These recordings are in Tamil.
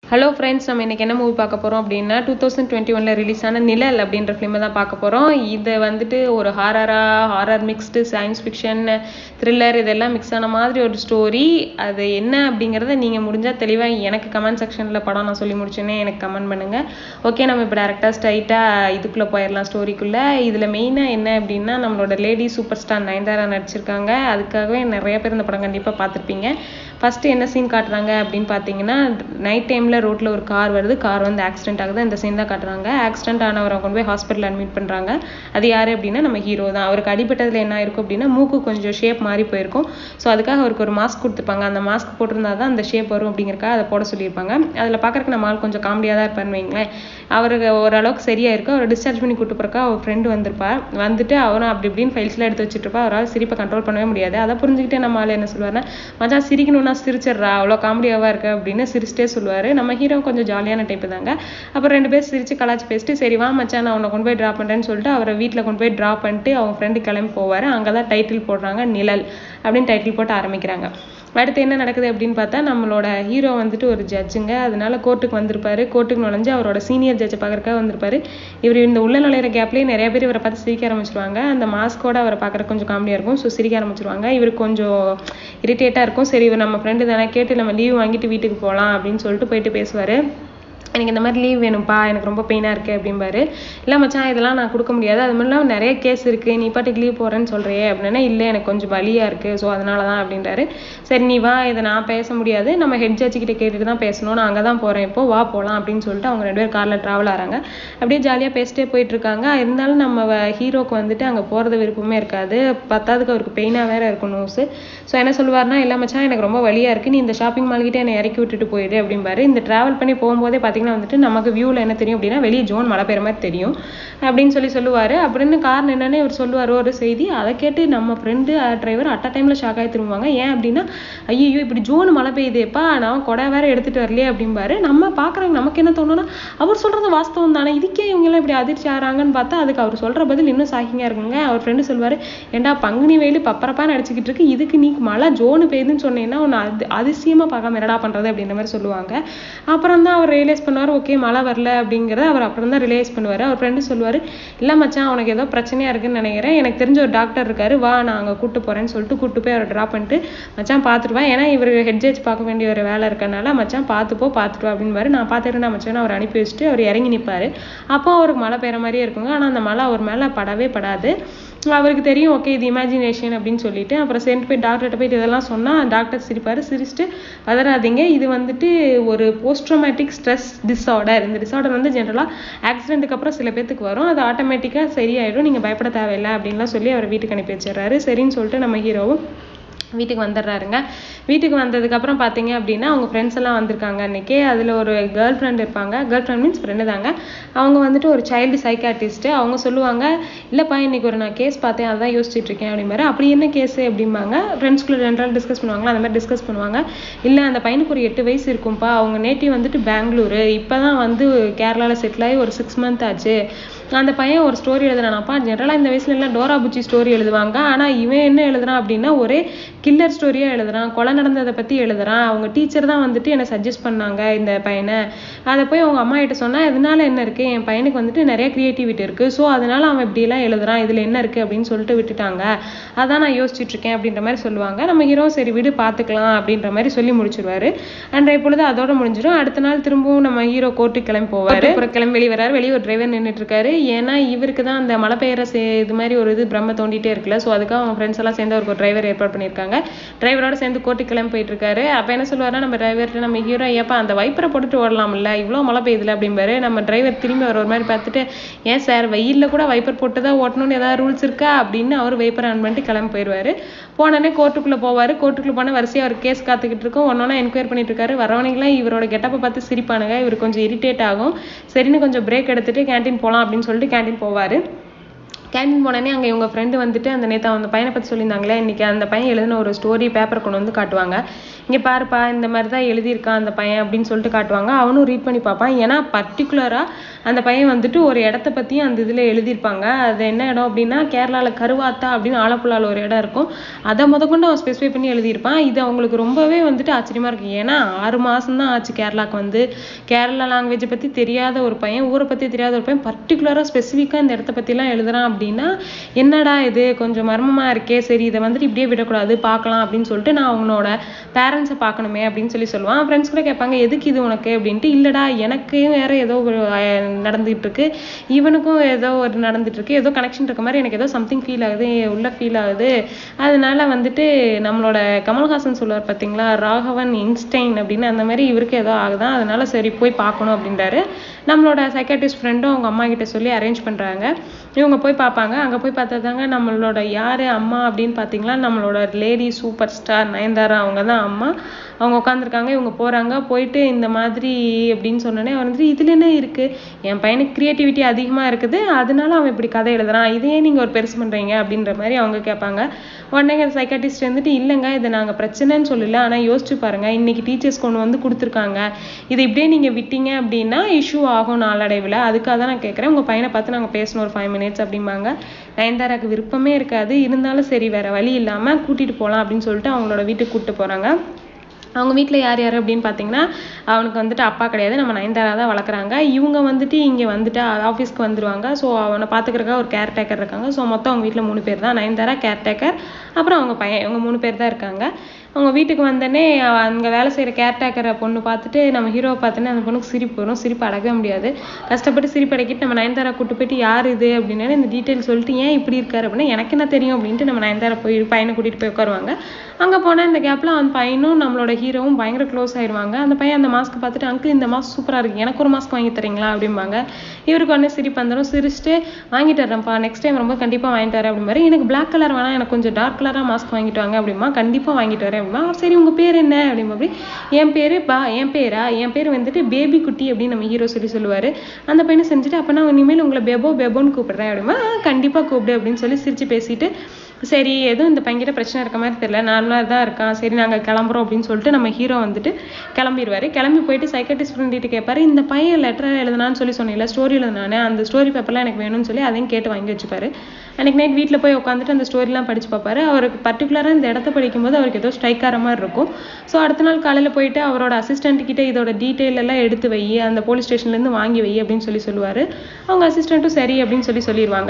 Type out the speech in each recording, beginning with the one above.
ஹலோ ஃப்ரெண்ட்ஸ் நம்ம இன்னைக்கு என்ன மூவி பார்க்க போகிறோம் அப்படின்னா டூ தௌசண்ட் டுவெண்ட்டி ஒனில் ரிலீஸ் ஆன நிழல் அப்படின்ற ஃபிலிமை தான் பார்க்க போகிறோம் இது வந்துட்டு ஒரு ஹாரரா horror mixed science fiction thriller இதெல்லாம் மிக்ஸ் ஆன மாதிரி ஒரு ஸ்டோரி அது என்ன அப்படிங்கிறத நீங்கள் முடிஞ்சால் தெளிவாக எனக்கு கமெண்ட் செக்ஷனில் படம் நான் சொல்லி முடிச்சோன்னே எனக்கு கமெண்ட் பண்ணுங்கள் ஓகே நம்ம இப்போ டேரெக்டாக ஸ்ட்ரைட்டாக இதுக்குள்ளே போயிடலாம் ஸ்டோரிக்குள்ளே இதில் மெயினாக என்ன அப்படின்னா நம்மளோட லேடி சூப்பர் ஸ்டார் நயன்தாரா நடிச்சிருக்காங்க அதுக்காகவே நிறைய பேர் இந்த படம் கண்டிப்பாக பார்த்துருப்பீங்க ஃபஸ்ட்டு என்ன சீன் காட்டுறாங்க அப்படின்னு பார்த்தீங்கன்னா நைட் டைமில் ரோட்டில் ஒரு கார் வருது கார் வந்து ஆக்சிடென்ட் ஆகுது அந்த சீன் தான் காட்டுறாங்க ஆக்சிடென்ட் ஆனவரை கொண்டு போய் ஹாஸ்பிட்டல் அட்மிட் பண்ணுறாங்க அது யார் அப்படின்னா நம்ம ஹீரோ தான் அவருக்கு அடிபட்டதில் என்ன இருக்கும் அப்படின்னா மூக்கு கொஞ்சம் ஷேப் மாறி போயிருக்கும் ஸோ அதுக்காக அவருக்கு ஒரு மாஸ்க் கொடுத்துருப்பாங்க அந்த மாஸ்க் போட்டிருந்தா தான் அந்த ஷேப் வரும் அப்படிங்கிறக்காக அதை போட சொல்லியிருப்பாங்க அதில் பார்க்குறக்கு நம்ம ஆள் கொஞ்சம் காமெடியாக தான் இருப்பாருன்னு வைங்களேன் அவருக்கு ஓரளவுக்கு சரியா இருக்கு அவர் டிஸ்சார்ஜ் பண்ணி கூட்டு போறக்கா அவர் ஃப்ரெண்டு வந்திருப்பார் வந்துட்டு அவரும் அப்படி இப்படின்னு ஃபைல்ஸ்லாம் எடுத்து வச்சுட்டு இருப்பா அவரால் சிரிப்பை கண்ட்ரோல் பண்ணவே முடியாது அதை புரிஞ்சுக்கிட்டு நம்ம ஆள் என்ன சொல்லுவாருன்னா மச்சான் சிரிக்கணும்னா சிரிச்சிடுறா அவ்வளோ காமெடியாவா இருக்கு அப்படின்னு சிரிச்சிட்டே சொல்லுவாரு நம்ம ஹீரோ கொஞ்சம் ஜாலியான டைப்பு தாங்க அப்புறம் ரெண்டு பேர் சிரிச்சு கலாச்சி பேசிட்டு சரி வா மச்சான் நான் உன்னை கொண்டு போய் ட்ராப் பண்ணுறேன்னு சொல்லிட்டு அவரை வீட்டில் கொண்டு போய் ட்ராப் பண்ணிட்டு அவங்க ஃப்ரெண்டு கிளம்பி போவார் அங்கே தான் டைட்டில் போடுறாங்க நிழல் அப்படின்னு டைட்டில் போட்டு ஆரம்பிக்கிறாங்க அடுத்து என்ன நடக்குது அப்படின்னு பார்த்தா நம்மளோட ஹீரோ வந்துட்டு ஒரு ஜட்ஜுங்க அதனால கோர்ட்டுக்கு வந்திருப்பாரு கோர்ட்டுக்கு நுழைஞ்சு அவரோட சீனியர் ஜட்ஜை பார்க்கறக்காக வந்திருப்பாரு இவர் இந்த உள்ள நுழையிற கேப்லேயே நிறைய பேர் இவரை பார்த்து சிரிக்க ஆரம்பிச்சிருவாங்க அந்த மாஸ்கோட அவரை பார்க்குற கொஞ்சம் காமெடியாக இருக்கும் ஸோ சிரிக்க ஆரம்பிச்சிருவாங்க இவருக்கு கொஞ்சம் இரிட்டேட்டாக இருக்கும் சரி இவர் நம்ம ஃப்ரெண்டு தானே கேட்டு நம்ம லீவ் வாங்கிட்டு வீட்டுக்கு போகலாம் அப்படின்னு சொல்லிட்டு போயிட்டு பேசுவார் எனக்கு இந்த மாதிரி லீவ் வேணும்ப்பா எனக்கு ரொம்ப பெயினாக இருக்குது அப்படிம்பாரு இல்லை மச்சான் இதெல்லாம் நான் கொடுக்க முடியாது அது மட்டும் இல்லாமல் நிறைய கேஸ் இருக்குது நீ பாட்டுக்கு லீவ் போகிறேன்னு சொல்கிறியே அப்படின்னா இல்லை எனக்கு கொஞ்சம் வலியாக இருக்குது ஸோ அதனால தான் அப்படின்றாரு சரி நீ வா இதை நான் பேச முடியாது நம்ம ஹெட் ஜட்ஜிக்கிட்ட கேட்டுட்டு தான் பேசணும் நான் அங்கே தான் போகிறேன் இப்போ வா போகலாம் அப்படின்னு சொல்லிட்டு அவங்க ரெண்டு பேரும் காரில் ட்ராவல் ஆகிறாங்க அப்படியே ஜாலியாக பேசிட்டே போயிட்டு இருக்காங்க இருந்தாலும் நம்ம ஹீரோக்கு வந்துட்டு அங்கே போகிறது விருப்பமே இருக்காது பத்தாவதுக்கு அவருக்கு பெயினாக வேற இருக்கும் நோஸு ஸோ என்ன சொல்லுவார்னா இல்லை மச்சான் எனக்கு ரொம்ப வலியாக இருக்குது நீ இந்த ஷாப்பிங் மால்கிட்டே என்னை இறக்கி விட்டுட்டு போயிடு அப்படிம்பாரு இந்த ட்ராவல் பண்ணி போகும்போதே பார்த்தீங்கன்னா வந்துட்டு நமக்கு வியூவில் என்ன தெரியும் அப்படின்னா வெளியே ஜோன் மழை பெய்யுற மாதிரி தெரியும் அப்படின்னு சொல்லி சொல்லுவார் அப்படின்னு காரணம் என்னன்னு இவர் சொல்லுவார் ஒரு செய்தி அதை கேட்டு நம்ம ஃப்ரெண்டு டிரைவர் அட் அ டைமில் ஷாக் ஆகி திரும்புவாங்க ஏன் அப்படின்னா ஐயோ இப்படி ஜோன் மழை பெய்யுதேப்பா நான் கொடை வேற எடுத்துட்டு வரலையே அப்படிம்பாரு நம்ம பார்க்குறவங்க நமக்கு என்ன தோணுன்னா அவர் சொல்றது வாஸ்தவம் தானே இதுக்கே இவங்கெல்லாம் இப்படி அதிர்ச்சி ஆகிறாங்கன்னு பார்த்தா அதுக்கு அவர் சொல்ற பதில் இன்னும் ஷாக்கிங்காக இருக்குங்க அவர் ஃப்ரெண்டு சொல்வார் ஏண்டா பங்குனி வெயில் பப்பரப்பா நடிச்சுக்கிட்டு இருக்கு இதுக்கு நீ மழை ஜோனு பெய்யுதுன்னு சொன்னீங்கன்னா ஒன்று அது அதிசயமாக பார்க்காம என்னடா பண்ணுறது அப்படின்ற மாதிரி சொல்லுவாங்க அப்புறம் தான் அவர் ரியலைஸ் பண்ணுவார் ஓகே மழை வரல அப்படிங்கிறத அவர் அப்புறம் தான் ரியலைஸ் பண்ணுவார் அவர் ஃப்ரெண்டு சொல்லுவார் இல்லை மச்சான் அவனுக்கு ஏதோ பிரச்சனையாக இருக்குன்னு நினைக்கிறேன் எனக்கு தெரிஞ்ச ஒரு டாக்டர் இருக்காரு வா நான் அங்கே கூட்டு போகிறேன்னு சொல்லிட்டு கூட்டு போய் அவரை ட்ராப் பண்ணிட்டு மச்சான் பார்த்துட்டு வா ஏன்னா இவர் ஹெட் ஜட்ஜ் பார்க்க வேண்டிய ஒரு வேலை இருக்கனால மச்சான் பார்த்து போ பார்த்துட்டு வா அப்படின்னு நான் பார்த்துட்டு மச்சான் அவர் அனுப்பி வச்சுட்டு அவர் இறங்கி நிற்பார் அப்போ அவருக்கு மழை பெய்கிற மாதிரியே இருக்குங்க ஆனால் அந்த மழை அவர் மேலே படவே படாது அவருக்கு தெரியும் ஓகே இது இமேஜினேஷன் அப்படின்னு சொல்லிட்டு அப்புறம் சென்ட் போய் டாக்டர்கிட்ட போயிட்டு இதெல்லாம் சொன்னால் டாக்டர் சிரிப்பார் சிரிச்சுட்டு பதறாதீங்க இது வந்துட்டு ஒரு போஸ்ட்ரோமேட்டிக் ஸ்ட்ரெஸ் டிஸார்டர் இந்த டிஸார்டர் வந்து ஜென்ரலாக ஆக்சிடென்ட்டுக்கு அப்புறம் சில பேத்துக்கு வரும் அது ஆட்டோமேட்டிக்காக சரியாயிடும் நீங்கள் பயப்பட தேவையில்லை அப்படின்லாம் சொல்லி அவர் வீட்டுக்கு அனுப்பி வச்சிடுறாரு சரின்னு சொல்லிட்டு நம்ம ஹீரோவும் வீட்டுக்கு வந்துடுறாருங்க வீட்டுக்கு வந்ததுக்கப்புறம் பார்த்தீங்க அப்படின்னா அவங்க ஃப்ரெண்ட்ஸ் எல்லாம் வந்திருக்காங்க அன்னைக்கு அதில் ஒரு கேர்ள் ஃப்ரெண்ட் இருப்பாங்க கேர்ள் ஃப்ரெண்ட் மீன்ஸ் ஃப்ரெண்டு தாங்க அவங்க வந்துட்டு ஒரு சைல்டு சைக்காட்டிஸ்ட்டு அவங்க சொல்லுவாங்க இல்லைப்பா இன்னைக்கு ஒரு நான் கேஸ் பார்த்தேன் அதான் யோசிச்சுட்டு இருக்கேன் அப்படிம்பாரு அப்படி என்ன கேஸ் அப்படிம்பாங்க ஃப்ரெண்ட்ஸ்குள்ள ரெண்டு டிஸ்கஸ் பண்ணுவாங்களா அந்த மாதிரி டிஸ்கஸ் பண்ணுவாங்க இல்லை அந்த பையனுக்கு ஒரு எட்டு வயசு இருக்கும்ப்பா அவங்க நேட்டிவ் வந்துட்டு பெங்களூரு இப்போ தான் வந்து கேரளாவில் செட்டில் ஆகி ஒரு சிக்ஸ் மந்த் ஆச்சு அந்த பையன் ஒரு ஸ்டோரி எழுதுறானாப்பா ஜென்ரலாக இந்த வயசுல எல்லாம் டோரா புச்சி ஸ்டோரி எழுதுவாங்க ஆனால் இவன் என்ன எழுதுறான் அப்படின்னா ஒரே கில்லர் ஸ்டோரியாக எழுதுறான் கொலை நடந்ததை பற்றி எழுதுறான் அவங்க டீச்சர் தான் வந்துட்டு என்னை சஜஸ்ட் பண்ணாங்க இந்த பையனை அதை போய் அவங்க அம்மா கிட்ட சொன்னா இதனால என்ன இருக்கு என் பையனுக்கு வந்துட்டு நிறைய கிரியேட்டிவிட்டி இருக்கு ஸோ அதனால அவன் இப்படிலாம் எழுதுறான் இதுல என்ன இருக்கு அப்படின்னு சொல்லிட்டு விட்டுட்டாங்க அதான் நான் யோசிச்சுட்டு இருக்கேன் அப்படின்ற மாதிரி சொல்லுவாங்க நம்ம ஹீரோ சரி விடு பார்த்துக்கலாம் அப்படின்ற மாதிரி சொல்லி முடிச்சிருவாரு அன்றைய பொழுது அதோட முடிஞ்சிடும் அடுத்த நாள் திரும்பவும் நம்ம ஹீரோ கோர்ட்டுக்கு கிளம்பி போவாரு அப்புறம் கிளம்பி வெளியே வராரு வெளியே ஒரு டிரைவர் நின்றுட்டு இருக்காரு ஏன்னா இவருக்கு தான் அந்த மழை பெய்யற சே இது மாதிரி ஒரு இது பிரம்ம தோண்டிட்டே இருக்குல்ல ஸோ அதுக்காக அவங்க ஃப்ரெண்ட்ஸ் எல்லாம் சேர்ந்து அவருக்கு ஒரு டிரைவர் ஏற்பாடு பண்ணியிருக்காங்க டிரைவரோட சேர்ந்து கோர்ட்டுக்கு கிளம்பி போயிட்டு இருக்காரு அப்போ என்ன சொல்லுவாருன்னா நம்ம டிரைவர்கிட்ட நம்ம ஹீரோ ஏப்பா அந்த வைப்பரை போட்டுட்டு ஓடலாம்ல இவ்வளோ மழை பெய்யுதுல அப்படிம்பாரு நம்ம டிரைவர் திரும்பி அவர் ஒரு மாதிரி பார்த்துட்டு ஏன் சார் வெயிலில் கூட வைப்பர் போட்டு தான் ஓட்டணும்னு ஏதாவது ரூல்ஸ் இருக்கா அப்படின்னு அவர் வைப்பர் ஆன் பண்ணிட்டு கிளம்பி போயிடுவாரு போனோடனே கோர்ட்டுக்குள்ளே போவார் கோர்ட்டுக்குள்ளே போனால் வரிசையாக அவர் கேஸ் காத்துக்கிட்டு இருக்கோம் ஒன்னொன்னா என்கொயரி பண்ணிட்டு இருக்காரு வரவனைங்களாம் இவரோட கெட்டப்பை பார்த்து சிரிப்பானுங்க இவர் கொஞ்சம் இரிட்டேட் ஆகும் சரின்னு கொஞ்சம் பிரேக் எடுத்துட்டு கேண்டீன் போகலாம் அப்படின்னு சொல்லிட்டு கேண்டீன் போவார் கேண்டீன் போனோடனே அங்கே இவங்க ஃப்ரெண்டு வந்துட்டு அந்த நேற்று அந்த பையனை பற்றி சொல்லியிருந்தாங்களே இன்னைக்கு அந்த பையன் எழுதின ஒரு ஸ்டோரி பேப்பர் கொண்டு வந்து காட்டுவாங்க இங்க பாருப்பா இந்த மாதிரி தான் எழுதியிருக்கான் அந்த பையன் அப்படின்னு சொல்லிட்டு காட்டுவாங்க அவனும் ரீட் பண்ணி பார்ப்பான் ஏன்னா பர்டிகுலரா அந்த பையன் வந்துட்டு ஒரு இடத்த பத்தி அந்த இதுல எழுதியிருப்பாங்க அது என்ன இடம் அப்படின்னா கேரளால கருவாத்தா அப்படின்னு ஆலப்புழால ஒரு இடம் இருக்கும் அதை முதற்கொண்டு அவன் ஸ்பெசிஃபை பண்ணி எழுதியிருப்பான் இது அவங்களுக்கு ரொம்பவே வந்துட்டு ஆச்சரியமா இருக்கு ஏன்னா ஆறு மாசம் தான் ஆச்சு கேரளாக்கு வந்து கேரளா லாங்குவேஜை பத்தி தெரியாத ஒரு பையன் ஊரை பத்தி தெரியாத ஒரு பையன் பர்டிகுலரா ஸ்பெசிஃபிக்கா இந்த இடத்த பத்தி எல்லாம் எழுதுறான் அப்படின்னா என்னடா இது கொஞ்சம் மர்மமா இருக்கே சரி இதை வந்துட்டு இப்படியே விடக்கூடாது பார்க்கலாம் அப்படின்னு சொல்லிட்டு நான் அவனோட பேரண்ட்ஸை பார்க்கணுமே அப்படின்னு சொல்லி சொல்லுவான் ஃப்ரெண்ட்ஸ் கூட கேட்பாங்க எதுக்கு இது உனக்கு அப்படின்ட்டு இல்லடா எனக்கு வேற ஏதோ ஒரு அஹ், நடந்துகிட்டு இருக்கு இவனுக்கும் ஏதோ ஒரு நடந்துட்டு இருக்கு ஏதோ கனெக்ஷன் இருக்க மாதிரி எனக்கு ஏதோ சம்திங் ஃபீல் ஆகுது உள்ள ஃபீல் ஆகுது அதனால வந்துட்டு நம்மளோட கமல்ஹாசன் சொல்லுவார் பார்த்தீங்களா ராகவன் இன்ஸ்டைன் அப்படின்னு அந்த மாதிரி இவருக்கு ஏதோ ஆகுதான் அதனால சரி போய் பார்க்கணும் அப்படின்றாரு நம்மளோட சைக்காட்ரிஸ்ட் ஃப்ரெண்டும் அவங்க அம்மா கிட்ட சொல்லி அரேஞ்ச் பண்றாங்க இவங்க போய் பார்ப்பாங்க அங்க போய் பார்த்தா தாங்க நம்மளோட யாரு அம்மா அப்படின்னு பார்த்தீங்களா நம்மளோட லேடி சூப்பர் ஸ்டார் நயன்தாரா அவங்க தான் அம்மா அவங்க உட்காந்துருக்காங்க இவங்க போறாங்க போயிட்டு இந்த மாதிரி அப்படின்னு சொன்னோடனே அவர் வந்துட்டு இதுல என்ன இருக்கு என் பையனுக்கு கிரியேட்டிவிட்டி அதிகமா இருக்குது அதனால அவன் இப்படி கதை எழுதுறான் இதையே நீங்க ஒரு பெருசு பண்றீங்க அப்படின்ற மாதிரி அவங்க கேட்பாங்க உடனே சைக்காட்டிஸ்ட் வந்துட்டு இல்லைங்க இதை நாங்க பிரச்சனைன்னு சொல்லல ஆனா யோசிச்சு பாருங்க இன்னைக்கு டீச்சர்ஸ் கொண்டு வந்து கொடுத்துருக்காங்க இதை இப்படியே நீங்க விட்டீங்க அப்படின்னா இஷ்யூ ஆகும் நாளடைவுல அதுக்காக தான் நான் கேட்கறேன் உங்க பையனை பார்த்து நாங்க பேசணும் ஒரு ஃபைவ் மினிட்ஸ் அப்படிம்பாங்க நயன்தாராக்கு விருப்பமே இருக்காது இருந்தாலும் சரி வேற வழி இல்லாம கூட்டிட்டு போலாம் அப்படின்னு சொல்லிட்டு அவங்களோட வீட்டுக்கு கூட்டிட்டு போறாங்க அவங்க வீட்டில் யார் யார் அப்படின்னு பார்த்தீங்கன்னா அவனுக்கு வந்துட்டு அப்பா கிடையாது நம்ம நயன்தாரா தான் வளர்க்குறாங்க இவங்க வந்துட்டு இங்கே வந்துட்டு ஆஃபீஸ்க்கு வந்துருவாங்க ஸோ அவனை பார்த்துக்கிறக்கா ஒரு கேர்டேக்கர் இருக்காங்க ஸோ மொத்தம் அவங்க வீட்டில் மூணு பேர் தான் நயன்தாரா கேர்டேக்கர் அப்புறம் அவங்க பையன் இவங்க மூணு பேர் தான் இருக்காங்க அவங்க வீட்டுக்கு வந்தோடனே அங்கே வேலை செய்கிற கேர்டேக்கரை பொண்ணு பார்த்துட்டு நம்ம ஹீரோவை பார்த்தோன்னே அந்த பொண்ணுக்கு சிரிப்பு வரும் சிரிப்பு அடக்கவே முடியாது கஷ்டப்பட்டு சிரிப்பு அடக்கிட்டு நம்ம நயன்தாரா கூட்டு போயிட்டு யார் இது அப்படின்னு இந்த டீட்டெயில் சொல்லிட்டு ஏன் இப்படி இருக்காரு அப்படின்னா எனக்கு என்ன தெரியும் அப்படின்ட்டு நம்ம நயன்தாரா போய் பையனை கூட்டிட்டு போய் உட்காருவாங்க அங்கே போனால் இந்த கேப்பில் அந்த பையனும் நம்மளோட ஹீரோவும் பயங்கர க்ளோஸ் ஆயிடுவாங்க அந்த பையன் அந்த மாஸ்க் பார்த்துட்டு அங்கிள் இந்த மாஸ்க் சூப்பராக இருக்கு எனக்கு ஒரு மாஸ்க் வாங்கி தரீங்களா அப்படிம்பாங்க இவருக்கு உடனே சிரிப்பு வந்துடும் சிரிச்சுட்டு வாங்கிட்டு வரேன்ப்பா நெக்ஸ்ட் டைம் ரொம்ப கண்டிப்பாக வாங்கிட்டு வரேன் அப்படிம்பாரு எனக்கு பிளாக் கலர் வேணாம் எனக்கு கொஞ்சம் டார்க் கலராக மாஸ்க் வாங்கிட்டு வாங்க அப்படிமா கண்டிப்பாக வாங்கிட்டு வரேன் அப்படிமா சரி உங்க பேர் என்ன அப்படிமா அப்படி என் பேரு பா என் பேரா என் பேர் வந்துட்டு பேபி குட்டி அப்படின்னு நம்ம ஹீரோ சொல்லி சொல்லுவாரு அந்த பையனை செஞ்சுட்டு அப்ப நான் இனிமேல் உங்களை பெபோ பெபோன்னு கூப்பிடுறேன் அப்படிமா "ஆ, கண்டிப்பா கூப்பிடு அப்படின்னு சொல்லி சிரிச்சு பேசிட்டு சரி எதுவும் இந்த பையன்கிட்ட பிரச்சனை இருக்க மாதிரி தெரியல நார்மலா தான் இருக்கான் சரி நாங்க கிளம்புறோம் அப்படின்னு சொல்லிட்டு நம்ம ஹீரோ வந்துட்டு கிளம்பிடுவாரு கிளம்பி போயிட்டு சைக்கட்டிஸ்ட் ஃப்ரெண்ட் கிட்ட கேட்பாரு இந்த பையன் லெட்டர் எழுதுனான்னு சொல்லி சொன்னீங்கல்ல ஸ்டோரி எழுதுனானே அந்த ஸ்டோரி பேப்பர்லாம் எனக்கு வேணும்னு சொல்லி அதையும் கேட்டு வாங்கி வச்சுப்பாரு அன்னைக்கு நைட் வீட்டில் போய் உட்காந்துட்டு அந்த ஸ்டோரிலாம் படிச்சு பார்ப்பாரு அவருக்கு பர்டிகுலராக இந்த இடத்த படிக்கும்போது அவருக்கு ஏதோ ஸ்ட்ரைக் ஆகிற மாதிரி இருக்கும் ஸோ அடுத்த நாள் காலையில் போயிட்டு அவரோட அசிஸ்டன்ட் கிட்ட இதோட டீட்டெயில் எல்லாம் எடுத்து வை அந்த போலீஸ் ஸ்டேஷன்லேருந்து வாங்கி வை அப்படின்னு சொல்லி சொல்லுவாரு அவங்க அசிஸ்டண்ட்டும் சரி அப்படின்னு சொல்லி சொல்லிடுவாங்க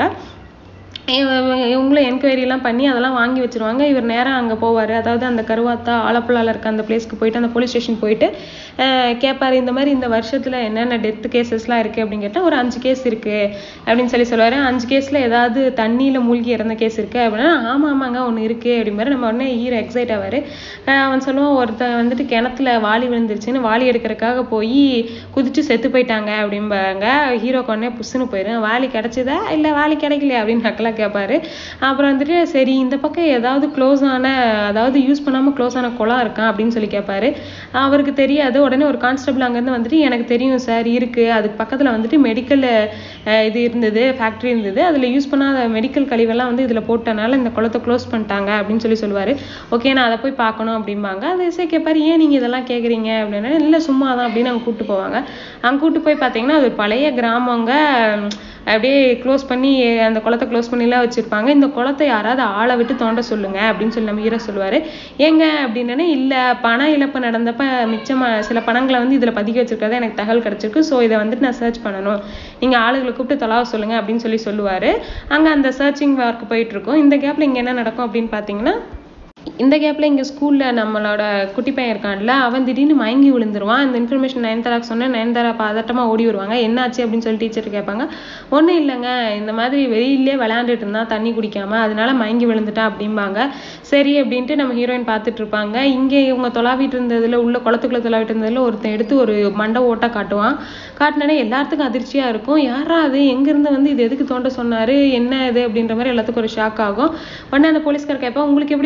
இவ- இவங்களும் என்கொயரி எல்லாம் பண்ணி அதெல்லாம் வாங்கி வச்சிருவாங்க இவர் நேரா அங்க போவாரு அதாவது அந்த கருவாத்தா ஆலப்புழால இருக்க அந்த பிளேஸ்க்கு போயிட்டு அந்த போலீஸ் ஸ்டேஷன் போயிட்டு அஹ் கேட்பாரு இந்த மாதிரி இந்த வருஷத்துல என்னென்ன டெத் கேசஸ்லாம் இருக்கு அப்படின்னு கேட்டா ஒரு அஞ்சு கேஸ் இருக்கு அப்படின்னு சொல்லி சொல்லுவாரு அஞ்சு கேஸ்ல ஏதாவது தண்ணியில மூழ்கி இறந்த கேஸ் இருக்கு அப்படின்னா ஆமா ஆமாங்க ஒண்ணு இருக்கு அப்படிம்பாரு நம்ம உடனே ஹீரோ எக்ஸைட் ஆவாரு அஹ் அவன் சொல்லுவான் ஒருத்தன் வந்துட்டு கிணத்துல வாளி விழுந்துருச்சுன்னு வாளி எடுக்கிறதுக்காக போய் குதிச்சு செத்து போயிட்டாங்க அப்படிம்பாங்க ஹீரோக்கு உடனே புஷ்ஷுன்னு போயிரும் வாளி கிடைச்சதா இல்ல வாளி கிடைக்கலையா அப்படின்னு நக்கலா கேட்பாரு அப்புறம் வந்துட்டு சரி இந்த பக்கம் ஏதாவது க்ளோஸ் ஆன அதாவது யூஸ் பண்ணாம க்ளோஸ் ஆன குளம் இருக்கான் அப்படின்னு சொல்லி கேட்பாரு அவருக்கு தெரியாது உடனே ஒரு கான்ஸ்டபிள் அங்கேருந்து வந்துட்டு எனக்கு தெரியும் சார் இருக்கு அதுக்கு பக்கத்துல வந்துட்டு மெடிக்கல் இது இருந்தது ஃபேக்டரி இருந்தது அதுல யூஸ் பண்ணாத மெடிக்கல் கழிவெல்லாம் வந்து இதுல போட்டனால இந்த குளத்தை க்ளோஸ் பண்ணிட்டாங்க அப்படின்னு சொல்லி சொல்லுவாரு ஓகே நான் அதை போய் பார்க்கணும் அப்படிம்பாங்க அது எஸ்ஐ கேட்பாரு ஏன் நீங்க இதெல்லாம் கேக்குறீங்க அப்படின்னா இல்ல சும்மா தான் அப்படின்னு அங்க கூட்டு போவாங்க அங்க கூட்டு போய் பாத்தீங்கன்னா அது ஒரு பழைய கிராமங்க உம், அப்படியே க்ளோஸ் பண்ணி அந்த குளத்தை க்ளோஸ் பண்ணிலாம் வச்சிருப்பாங்க இந்த குளத்தை யாராவது ஆளை விட்டு தோண்ட சொல்லுங்க அப்படின்னு சொல்லி நம்ம ஹீரோ சொல்லுவாரு ஏங்க அப்படின்னே இல்ல பண இழப்பு நடந்தப்ப மிச்சமா சில பணங்களை வந்து இதுல பதுக்கி வச்சிருக்கறதா எனக்கு தகவல் கிடைச்சிருக்கு ஸோ இதை வந்துட்டு நான் சர்ச் பண்ணணும் நீங்க ஆளுகளை கூப்பிட்டு தொலாவ சொல்லுங்க அப்படின்னு சொல்லி சொல்லுவாரு அங்க அந்த சர்ச்சிங் ஒர்க் போயிட்டு இருக்கும் இந்த கேப்ல இங்க என்ன நடக்கும் அப்படின்னு பாத்தீங்கன்னா இந்த கேப்ல இங்க ஸ்கூல்ல நம்மளோட குட்டி பையன் இருக்கான்ல அவன் திடீர்னு மயங்கி விழுந்துருவான் இந்த இன்ஃபர்மேஷன் நயன்தாராக்கு சொன்னேன் நயன்தாரா பதட்டமா ஓடி வருவாங்க என்னாச்சு அப்படின்னு சொல்லி டீச்சர் கேட்பாங்க ஒண்ணும் இல்லைங்க இந்த மாதிரி வெளியிலே விளையாண்டுட்டு இருந்தான் தண்ணி குடிக்காம அதனால மயங்கி விழுந்துட்டான் அப்படிம்பாங்க சரி அப்படின்ட்டு நம்ம ஹீரோயின் பார்த்துட்டு இருப்பாங்க இங்க இவங்க தொலாவிட்டு இருந்ததுல உள்ள குளத்துக்குள்ள தொலாவிட்டு இருந்ததுல ஒருத்தன் எடுத்து ஒரு மண்டை ஓட்டை காட்டுவான் காட்டினே எல்லாத்துக்கும் அதிர்ச்சியா இருக்கும் யாரா அது எங்க இருந்து வந்து இது எதுக்கு தோண்ட சொன்னாரு என்ன இது அப்படின்ற மாதிரி எல்லாத்துக்கும் ஒரு ஷாக் ஆகும் உடனே அந்த போலீஸ்கார் கேட்பா உங்களுக்கு எப்படி தெரியும் இங்க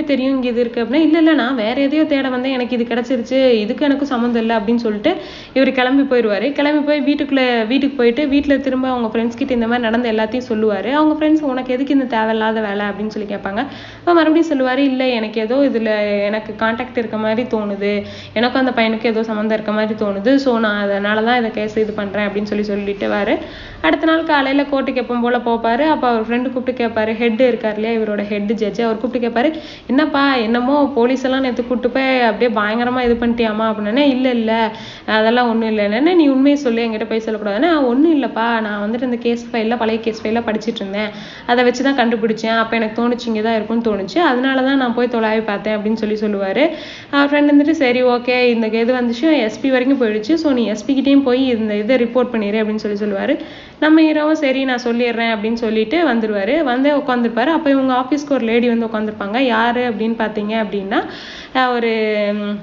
இது இருக்கு அப்படின்னா இல்ல இல்ல நான் வேற எதையோ தேட வந்தேன் எனக்கு இது கிடைச்சிருச்சு இதுக்கு எனக்கும் சம்மந்தம் இல்லை அப்படின்னு சொல்லிட்டு இவர் கிளம்பி போயிடுவாரு கிளம்பி போய் வீட்டுக்குள்ள வீட்டுக்கு போயிட்டு வீட்டுல திரும்ப அவங்க ஃப்ரெண்ட்ஸ் கிட்ட இந்த மாதிரி நடந்த எல்லாத்தையும் சொல்லுவாரு அவங்க ஃப்ரெண்ட்ஸ் உனக்கு எதுக்கு இந்த தேவையில்லாத வேலை அப்படின்னு சொல்லி கேட்பாங்க அப்ப மறுபடியும் சொல்லுவாரு இல்ல எனக்கு ஏதோ இதுல எனக்கு கான்டாக்ட் இருக்க மாதிரி தோணுது எனக்கும் அந்த பையனுக்கு ஏதோ சம்மந்தம் இருக்க மாதிரி தோணுது ஸோ நான் அதனால தான் இதை கேஸ் இது பண்றேன் அப்படின்னு சொல்லி சொல்லிட்டு வாரு அடுத்த நாள் காலையில கோர்ட்டுக்கு எப்பவும் போல போப்பாரு அப்ப அவர் ஃப்ரெண்டு கூப்பிட்டு கேட்பாரு ஹெட் இருக்கார் இல்லையா இவரோட ஹெட் ஜட்ஜ் அவர் கூப்பிட்டு கேட்பாரு என்னப்பா என்னமோ போலீஸ் எல்லாம் நேற்று கூப்பிட்டு போய் அப்படியே பயங்கரமா இது பண்ணிட்டியாமா அப்படின்னே இல்ல இல்ல அதெல்லாம் ஒண்ணும் இல்லைன்னு நீ உண்மையை சொல்லி என்கிட்ட போய் சொல்லக்கூடாதுன்னா ஒண்ணும் இல்லப்பா நான் வந்துட்டு இந்த கேஸ் ஃபைல்ல பழைய கேஸ் ஃபைல்ல படிச்சிட்டு இருந்தேன் அதை வச்சு தான் கண்டுபிடிச்சேன் அப்ப எனக்கு தோணுச்சு இங்கே தான் இருக்கும்னு தோணுச்சு அதனால தான் நான் போய் தொலாவி பார்த்தேன் அப்படின்னு சொல்லி சொல்லுவாரு அவர் ஃப்ரெண்ட் வந்துட்டு சரி ஓகே இந்த இது வந்துச்சு எஸ்பி வரைக்கும் போயிடுச்சு ஸோ நீ எஸ்பி கிட்டேயும் போய் இந்த இதை ரிப்போர்ட் பண்ணிடு அப்படின்னு சொல்லி சொல்லுவாரு நம்ம ஹீரோவும் சரி நான் சொல்லிடுறேன் அப்படின்னு சொல்லிட்டு வந்துருவாரு வந்து உட்காந்துருப்பாரு அப்போ இவங்க ஆஃபீஸ்க்கு ஒரு லேடி வந்து உட்காந்துருப்பாங்க யாரு அப்படின்னு பார்த்தீங்க அப்படின்னா அஹ் ஒரு ம்,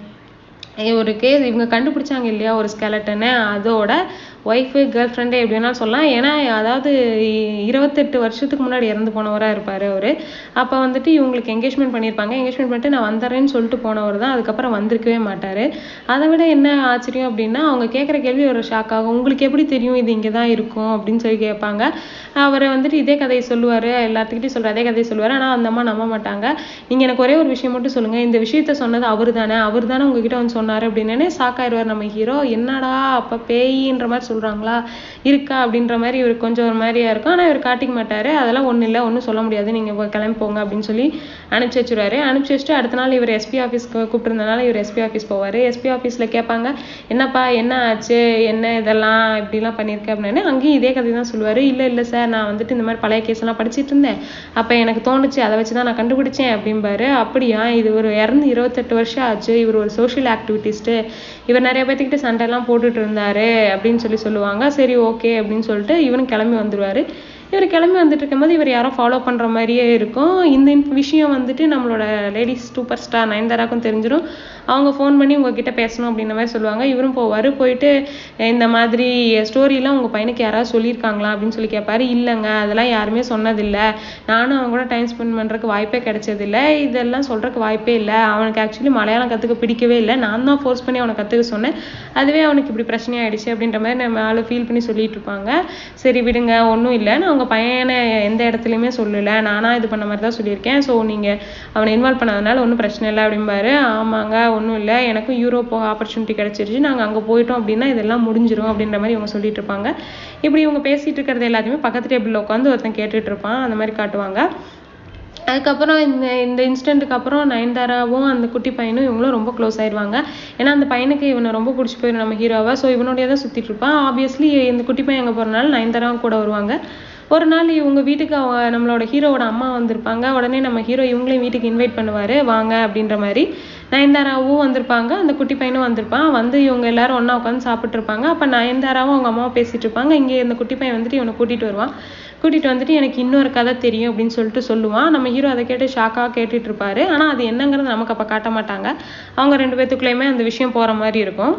ஒரு கேஸ் இவங்க கண்டுபிடிச்சாங்க இல்லையா ஒரு ஸ்கெலட்டனு அதோட ஒய்ஃபு கேர்ள் ஃப்ரெண்டு எப்படி வேணாலும் சொல்லலாம் ஏன்னா அதாவது இ- இருபத்தெட்டு வருஷத்துக்கு முன்னாடி இறந்து போனவரா இருப்பாரு அவரு அப்ப வந்துட்டு இவங்களுக்கு என்கேஜ்மெண்ட் பண்ணியிருப்பாங்க என்கேஜ்மெண்ட் பண்ணிட்டு நான் வந்துடுறேன்னு சொல்லிட்டு போனவர் தான் அதுக்கப்புறம் வந்திருக்கவே மாட்டாரு அதை விட என்ன ஆச்சரியம் அப்படின்னா அவங்க கேட்குற கேள்வி ஒரு ஷாக் ஆகும் உங்களுக்கு எப்படி தெரியும் இது இங்கே தான் இருக்கும் அப்படின்னு சொல்லி கேட்பாங்க அவர் வந்துட்டு இதே கதையை சொல்லுவாரு எல்லாத்துக்கிட்டையும் சொல்ற அதே கதையை சொல்லுவாரு ஆனா அந்த அம்மா நம்ப மாட்டாங்க நீங்க எனக்கு ஒரே ஒரு விஷயம் மட்டும் சொல்லுங்க இந்த விஷயத்த சொன்னது அவர் தானே அவர் தானே உங்ககிட்ட வந்து சொன்னாரு அப்படின்னு சாக்காயிருவார் நம்ம ஹீரோ என்னடா அப்ப பேயின்ற மாதிரி சொல்றாங்களா இருக்கா அப்படின்ற மாதிரி இவருக்கு கொஞ்சம் ஒரு மாதிரியா இருக்கும் ஆனா இவர் காட்டிக்க மாட்டாரு அதெல்லாம் ஒண்ணும் இல்ல ஒண்ணும் சொல்ல முடியாது நீங்க போய் கிளம்பி போங்க அப்படின்னு சொல்லி அனுப்பிச்சு வச்சிருவாரு அனுப்பிச்சு வச்சுட்டு அடுத்த நாள் இவர் எஸ்பி ஆஃபீஸ்க்கு கூப்பிட்டுருந்தனால இவர் எஸ்பி ஆஃபீஸ் போவாரு எஸ்பி ஆஃபீஸ்ல கேட்பாங்க என்னப்பா என்ன ஆச்சு என்ன இதெல்லாம் இப்படிலாம் பண்ணியிருக்க அப்படின்னு அங்கேயும் இதே கதை தான் சொல்லுவாரு இல்ல இல்ல சார் நான் வந்துட்டு இந்த மாதிரி பழைய கேஸ் எல்லாம் படிச்சிட்டு இருந்தேன் அப்ப எனக்கு தோணுச்சு அதை வச்சு தான் நான் கண்டுபிடிச்சேன் அப்படிம்பாரு அப்படியா இது ஒரு இறந்து இருபத்தெட்டு வருஷம் ஆச்சு இவர் ஒரு சோஷியல் ஆக்டிவிட்டிஸ்ட் இவர் நிறைய பேர்த்துக்கிட்ட சண்டை எல்லாம் போட்டுட்டு இருந்தாரு அப்படின்னு சொல்லி சொல்லுவாங்க சரி ஓகே அப்படின்னு சொல்லிட்டு இவரும் கிளம்பி வந்துருவாரு இவர் கிளம்பி வந்துட்டு இருக்கும்போது இவர் யாரோ ஃபாலோ பண்ற மாதிரியே இருக்கும் இந்த inf- விஷயம் வந்துட்டு நம்மளோட லேடிஸ் சூப்பர் ஸ்டார் நயன்தாராக்கும் தெரிஞ்சிடும் அவங்க ஃபோன் பண்ணி உங்ககிட்ட பேசணும் அப்படின்ற மாதிரி சொல்லுவாங்க இவரும் போவாரு போயிட்டு "அஹ் இந்த மாதிரி ஸ்டோரிலாம் உங்க பையனுக்கு யாராவது சொல்லியிருக்காங்களா அப்படின்னு சொல்லி கேட்பாரு இல்லைங்க அதெல்லாம் யாருமே சொன்னதில்லை நானும் அவன் கூட டைம் ஸ்பெண்ட் பண்றதுக்கு வாய்ப்பே கிடைச்சதில்ல இதெல்லாம் சொல்றதுக்கு வாய்ப்பே இல்லை அவனுக்கு ஆக்சுவலி மலையாளம் கத்துக்க பிடிக்கவே இல்லை நான் தான் ஃபோர்ஸ் பண்ணி அவனை கத்துக்க சொன்னேன் அதுவே அவனுக்கு இப்படி பிரச்சனை ஆயிடுச்சு அப்படின்ற மாதிரி நம்ம ஆளு ஃபீல் பண்ணி சொல்லிட்டு இருப்பாங்க சரி விடுங்க ஒன்றும் இல்லை நான் உங்க பையனை எந்த இடத்துலையுமே சொல்லல நானா இது பண்ண மாதிரி தான் சொல்லியிருக்கேன் ஸோ நீங்க அவனை இன்வால்வ் பண்ணாதனால ஒன்றும் பிரச்சனை இல்லை அப்படிம்பாரு ஆமாங்க ஒன்றும் இல்லை எனக்கும் யூரோப் போக ஆப்பர்ச்சுனிட்டி கிடைச்சிருச்சு நாங்க அங்க போயிட்டோம் அப்படின்னா இதெல்லாம் முடிஞ்சிரும் அப்படின்ற மாதிரி இவங்க சொல்லிட்டு இருப்பாங்க இப்படி இவங்க பேசிட்டு இருக்கிறது எல்லாத்தையுமே பக்கத்து டேபிள்ல உட்காந்து ஒருத்தன் கேட்டுட்டு இருப்பான் அந்த மாதிரி காட்டுவாங்க அதுக்கப்புறம் இந்த இந்த இன்சிடென்ட்டுக்கு அப்புறம் நயன்தாராவும் அந்த குட்டி பையனும் இவங்களும் ரொம்ப க்ளோஸ் ஆயிடுவாங்க ஏன்னா அந்த பையனுக்கு இவனை ரொம்ப பிடிச்சி போயிடும் நம்ம ஹீரோவை ஸோ இவனோடய தான் சுத்திட்டு இருப்பான் ஆப்வியஸ்லி இந்த குட்டி பையன் எங்க போறனால நயன்தாராவும் கூட வருவாங்க ஒரு நாள் இவங்க வீட்டுக்கு அவங்க நம்மளோட ஹீரோவோட அம்மா வந்திருப்பாங்க உடனே நம்ம ஹீரோ இவங்களையும் வீட்டுக்கு இன்வைட் பண்ணுவாரு வாங்க அப்படின்ற மாதிரி நயன்தாராவும் வந்திருப்பாங்க அந்த குட்டி பையனும் வந்திருப்பான் வந்து இவங்க எல்லாரும் ஒண்ணா உட்காந்து சாப்பிட்டு இருப்பாங்க அப்ப நயன்தாராவும் அவங்க அம்மாவும் பேசிட்டு இருப்பாங்க இங்க இந்த குட்டி பையன் வந்துட்டு இவனை கூட்டிட்டு வருவான் கூட்டிட்டு வந்துட்டு எனக்கு இன்னொரு கதை தெரியும் அப்படின்னு சொல்லிட்டு சொல்லுவான் நம்ம ஹீரோ அதை கேட்டு ஷாக்கா கேட்டுட்டு இருப்பாரு ஆனா அது என்னங்கிறது நமக்கு அப்ப காட்ட மாட்டாங்க அவங்க ரெண்டு பேத்துக்குள்ளயுமே அந்த விஷயம் போற மாதிரி இருக்கும்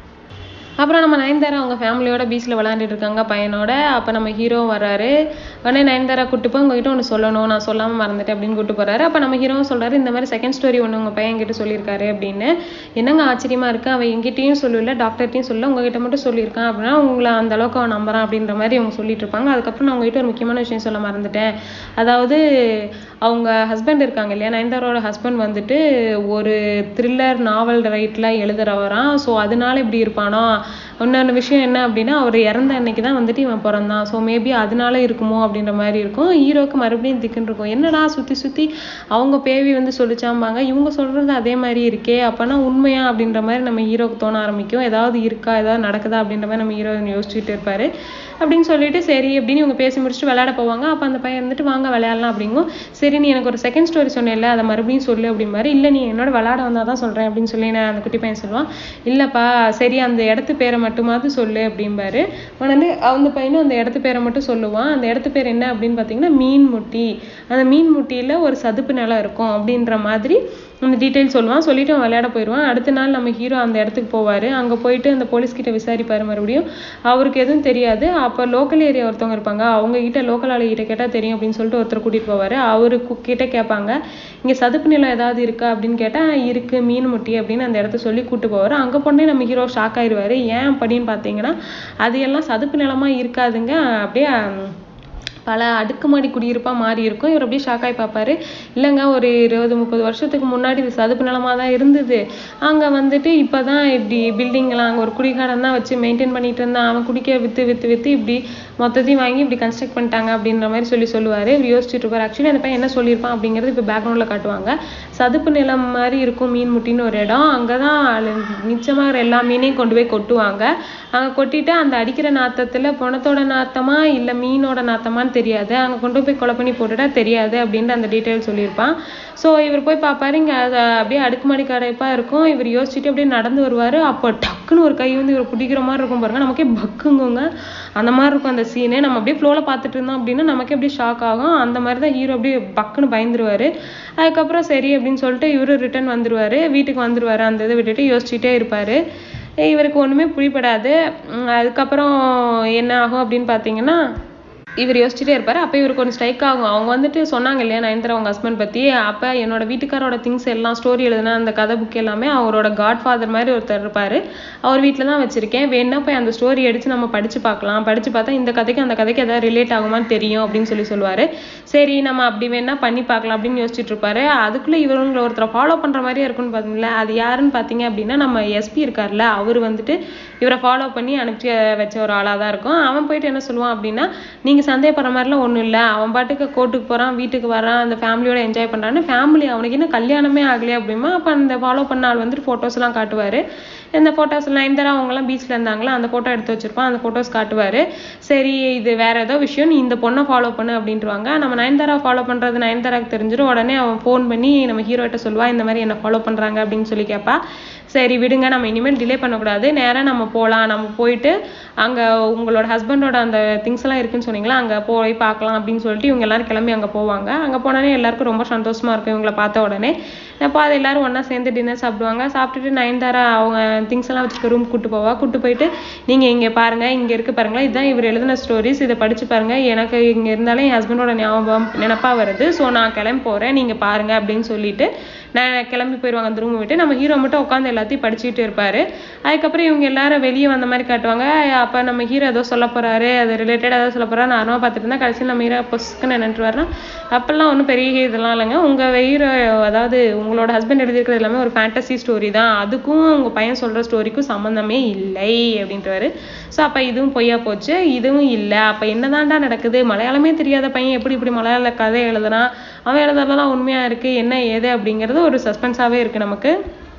அப்புறம் நம்ம நயன்தாரா அவங்க ஃபேமிலியோட பீச்சில் விளையாண்டுட்டு இருக்காங்க பையனோட அப்போ நம்ம ஹீரோ வர்றாரு உடனே நயன்தாரா கூட்டு போய் உங்ககிட்ட ஒன்று சொல்லணும் நான் சொல்லாமல் மறந்துட்டேன் அப்படின்னு கூட்டு போறாரு அப்போ நம்ம ஹீரோவும் சொல்றாரு இந்த மாதிரி செகண்ட் ஸ்டோரி ஒன்று உங்கள் பையன் கிட்ட சொல்லியிருக்காரு அப்படின்னு என்னங்க ஆச்சரியமா இருக்கு அவன் எங்கிட்டயும் சொல்லல டாக்டர்ட்டையும் சொல்ல உங்ககிட்ட மட்டும் சொல்லியிருக்கான் அப்படின்னா உங்களை அந்த அளவுக்கு அவன் நம்புறான் அப்படின்ற மாதிரி அவங்க சொல்லிட்டு இருப்பாங்க அதுக்கப்புறம் நான் உங்ககிட்ட ஒரு முக்கியமான விஷயம் சொல்ல மறந்துட்டேன் அதாவது அவங்க ஹஸ்பண்ட் இருக்காங்க இல்லையா நயன்தாரோட ஹஸ்பண்ட் வந்துட்டு ஒரு த்ரில்லர் நாவல் ரைட்ல எழுதுறவராம் ஸோ அதனால இப்படி இருப்பானோ இன்னொரு விஷயம் என்ன அப்படின்னா அவர் இறந்த அன்னைக்கு தான் வந்துட்டு இவன் பிறந்தான் ஸோ மேபி அதனால இருக்குமோ அப்படின்ற மாதிரி இருக்கும் ஹீரோக்கு மறுபடியும் திக்குன்னு இருக்கும் என்னடா சுத்தி சுத்தி அவங்க பேவி வந்து சொல்லிச்சாம்பாங்க இவங்க சொல்றது அதே மாதிரி இருக்கே அப்பனா உண்மையா அப்படின்ற மாதிரி நம்ம ஹீரோக்கு தோண ஆரம்பிக்கும் ஏதாவது இருக்கா ஏதாவது நடக்குதா அப்படின்ற மாதிரி நம்ம ஹீரோ யோசிச்சுட்டு இருப்பாரு அப்படின்னு சொல்லிட்டு சரி அப்படின்னு இவங்க பேசி முடிச்சுட்டு விளையாட போவாங்க அப்ப அந்த பையன் வந்துட்டு வாங்க விளையாடலாம் அப்படிங்கும் சரி நீ எனக்கு ஒரு செகண்ட் ஸ்டோரி சொன்னேன்ல அதை மறுபடியும் சொல்லு அப்படிம்பாரு இல்ல நீ என்னோட விளையாட வந்தாதான் சொல்றேன் அப்படின்னு சொல்லி நான் அந்த குட்டி பையன் சொல்லுவான் இல்லப்பா சரி அந்த இடத்து பேரை மட்டுமாவது சொல்லு அப்படிம்பாரு உடனே அந்த பையனும் அந்த இடத்து பேரை மட்டும் சொல்லுவான் அந்த இடத்து பேர் என்ன அப்படின்னு பாத்தீங்கன்னா மீன் முட்டி அந்த மீன் முட்டியில ஒரு சதுப்பு நிலம் இருக்கும் அப்படின்ற மாதிரி அந்த டீட்டெயில் சொல்லுவான் சொல்லிட்டு அவன் விளையாட போயிடுவான் அடுத்த நாள் நம்ம ஹீரோ அந்த இடத்துக்கு போவார் அங்கே போயிட்டு அந்த போலீஸ் கிட்ட விசாரிப்பார் மறுபடியும் அவருக்கு எதுவும் தெரியாது அப்போ லோக்கல் ஏரியா ஒருத்தவங்க இருப்பாங்க அவங்க கிட்ட லோக்கல் ஆளு கிட்ட கேட்டால் தெரியும் அப்படின்னு சொல்லிட்டு ஒருத்தர் கூட்டிகிட்டு போவார் அவரு கு- கிட்ட கேட்பாங்க இங்கே சதுப்பு நிலம் ஏதாவது இருக்கா அப்படின்னு கேட்டால் இருக்கு மீன் முட்டி அப்படின்னு அந்த இடத்த சொல்லி கூட்டு போவார் அங்கே போனே நம்ம ஹீரோ ஷாக் ஆயிடுவாரு ஏன் அப்படின்னு பார்த்தீங்கன்னா அது எல்லாம் சதுப்பு நிலமா இருக்காதுங்க அப்படியே ஹம், பல அடுக்குமாடி குடியிருப்பா மாறி இருக்கும் இவர் அப்படியே ஷாக் ஆகி பார்ப்பாரு இல்லைங்க ஒரு இருபது முப்பது வருஷத்துக்கு முன்னாடி இது சதுப்பு நிலமா தான் இருந்தது அங்க வந்துட்டு இப்பதான் இப்படி பில்டிங் எல்லாம் அங்க ஒரு குடிகாரன் தான் வச்சு மெயின்டைன் பண்ணிட்டு இருந்தான் அவன் குடிக்க வித்து வித்து வித்து இப்படி மொத்தத்தையும் வாங்கி இப்படி கன்ஸ்ட்ரக்ட் பண்ணிட்டாங்க அப்படின்ற மாதிரி சொல்லி சொல்லுவாரு இவர் யோசிச்சுட்டு இருப்பாரு ஆக்சுவலி அந்த பையன் என்ன சொல்லியிருப்பான் அப்படிங்கிறது இப்போ பேக்ரவுண்ட்ல காட்டுவாங்க சதுப்பு நிலம் மாதிரி இருக்கும் மீன் முட்டின்னு ஒரு இடம் அங்கதான் அது மிச்சமா இருக்கிற எல்லா மீனையும் கொண்டு போய் கொட்டுவாங்க அங்க கொட்டிட்டு அந்த அடிக்கிற நாத்தத்துல பணத்தோட நாத்தமா இல்ல மீனோட நாத்தமான்னு தெரியாது அங்க கொண்டு போய் கொலை பண்ணி போட்டுட்டா தெரியாது அப்படின்ட்டு அந்த டீட்டெயில் சொல்லியிருப்பான் ஸோ இவர் போய் பார்ப்பாரு இங்க அது அப்படியே அடுக்குமாடி கடைப்பா இருக்கும் இவர் யோசிச்சுட்டு அப்படியே நடந்து வருவாரு அப்போ டக்குன்னு ஒரு கை வந்து இவர் பிடிக்கிற மாதிரி இருக்கும் பாருங்க நமக்கே பக்குங்குங்க அந்த மாதிரி இருக்கும் அந்த சீனு நம்ம அப்படியே ஃப்ளோல பார்த்துட்டு இருந்தோம் அப்படின்னா நமக்கே அப்படியே ஷாக் ஆகும் அந்த மாதிரி தான் ஹீரோ அப்படியே பக்குன்னு பயந்துருவாரு அதுக்கப்புறம் சரி அப்படின்னு சொல்லிட்டு இவரு ரிட்டர்ன் வந்துருவாரு வீட்டுக்கு வந்துருவாரு அந்த இதை விட்டுட்டு யோசிச்சுட்டே இருப்பாரு இவருக்கு ஒண்ணுமே புரிப்படாது உம் அதுக்கப்புறம் என்ன ஆகும் அப்படின்னு பார்த்தீங்கன்னா இவர் யோசிச்சுட்டே இருப்பாரு அப்போ இவருக்கு ஒரு ஸ்ட்ரைக் ஆகும் அவங்க வந்துட்டு சொன்னாங்க இல்லையா நயன்தாரா அவங்க ஹஸ்பண்ட் பத்தி அப்ப என்னோட வீட்டுக்காரோட திங்ஸ் எல்லாம் ஸ்டோரி எழுதுன அந்த கதை புக் எல்லாமே அவரோட காட் ஃபாதர் மாதிரி ஒருத்தர் இருப்பாரு அவர் வீட்டில் தான் வச்சிருக்கேன் வேணா போய் அந்த ஸ்டோரி எடுத்து நம்ம படிச்சு பார்க்கலாம் படிச்சு பார்த்தா இந்த கதைக்கு அந்த கதைக்கு ஏதாவது ரிலேட் ஆகுமான்னு தெரியும் அப்படின்னு சொல்லி சொல்லுவாரு சரி நம்ம அப்படி வேணா பண்ணி பார்க்கலாம் அப்படின்னு யோசிச்சுட்டு இருப்பாரு அதுக்குள்ள இவருங்களை ஒருத்தரை ஃபாலோ பண்ற மாதிரியே இருக்கும்னு பாத்தீங்களா அது யாருன்னு பாத்தீங்க அப்படின்னா நம்ம எஸ்பி இருக்கார்ல அவர் வந்துட்டு இவரை ஃபாலோ பண்ணி அனுப்பிச்சு வச்ச ஒரு ஆளா தான் இருக்கும் அவன் போயிட்டு என்ன சொல்லுவான் அப்படின்னா நீங்க சந்தேகப்படுற மாதிரிலாம் ஒண்ணும் இல்ல அவன் பாட்டுக்கு கோர்ட்டுக்கு போறான் வீட்டுக்கு வரான் அந்த ஃபேமிலியோட என்ஜாய் பண்றான்னு ஃபேமிலி அவனுக்கு என்ன கல்யாணமே ஆகலையா அப்படிமா அப்ப அந்த ஃபாலோ பண்ண ஆள் வந்துட்டு போட்டோஸ் எல்லாம் காட்டுவாரு இந்த போட்டோஸ் நயன்தாரா அவங்க எல்லாம் பீச்ல இருந்தாங்களா அந்த போட்டோ எடுத்து வச்சிருப்பான் அந்த போட்டோஸ் காட்டுவாரு சரி இது வேற ஏதோ விஷயம் நீ இந்த பொண்ணை ஃபாலோ பண்ணு அப்படின்ட்டுருவாங்க நம்ம நயன்தாரா ஃபாலோ பண்றது நயன்தாராக்கு தெரிஞ்சிடும் உடனே அவன் ஃபோன் பண்ணி நம்ம ஹீரோட்ட சொல்லுவா இந்த மாதிரி என்ன ஃபாலோ பண்றாங்க அப்படின்னு சொல்லி கேட்பா சரி விடுங்க நம்ம இனிமேல் டிலே பண்ணக்கூடாது நேரா நம்ம போலாம் நம்ம போயிட்டு அங்க உங்களோட ஹஸ்பண்டோட அந்த திங்ஸ் எல்லாம் இருக்குன்னு சொன்னீங்களா அங்க போய் பார்க்கலாம் அப்படின்னு சொல்லிட்டு இவங்க எல்லாரும் கிளம்பி அங்க போவாங்க அங்க போனோடனே எல்லாருக்கும் ரொம்ப சந்தோஷமா இருக்கும் இவங்கள பார்த்த உடனே அப்போ அது எல்லாரும் ஒண்ணா சேர்ந்து டின்னர் சாப்பிடுவாங்க சாப்பிட்டுட்டு நயன்தாரா அவங்க திங்ஸ் எல்லாம் வச்சிருக்க ரூம் கூட்டு போவா கூட்டு போயிட்டு நீங்க இங்க பாருங்க இங்க இருக்கு பாருங்களேன் இதுதான் இவர் எழுதின ஸ்டோரிஸ் இதை படிச்சு பாருங்க எனக்கு இங்க இருந்தாலே என் ஹஸ்பண்டோட ஞாபகம் நினைப்பா வருது ஸோ நான் கிளம்பி போறேன் நீங்க பாருங்க அப்படின்னு சொல்லிட்டு நான் கிளம்பி போயிடுவாங்க அந்த ரூம் விட்டு நம்ம ஹீரோ மட்டும் உட்காந்து எல்லாத்தையும் படிச்சுட்டு இருப்பாரு அதுக்கப்புறம் இவங்க எல்லாரும் வெளியே வந்த மாதிரி காட்டுவாங்க அப்ப நம்ம ஹீரோ ஏதோ சொல்ல போறாரு அது ரிலேட்டட் ஏதோ சொல்ல போறாரு நார்மலா பார்த்துட்டு இருந்தா கடைசியில் நம்ம ஹீரோ பொஸ்க்குன்னு நினைட்டு வரலாம் அப்பெல்லாம் ஒன்றும் பெரிய இதெல்லாம் இல்லைங்க உங்க ஹீரோ அதாவது உங்களோட ஹஸ்பண்ட் எழுதியிருக்கிறது எல்லாமே ஒரு ஃபேண்டசி ஸ்டோரி தான் அதுக்கும் உங்க பையன் சொல்ற ஸ்டோரிக்கும் சம்மந்தமே இல்லை அப்படின்ட்டுவாரு ஸோ அப்ப இதுவும் பொய்யா போச்சு இதுவும் இல்லை அப்ப என்னதான்டா நடக்குது மலையாளமே தெரியாத பையன் எப்படி இப்படி மலையாள கதை எழுதுறான் அவன் எழுதுறதெல்லாம் உண்மையா இருக்கு என்ன ஏது அப்படிங்கிறது ஒரு சஸ்பென்ஸாவே இருக்கு நமக்கு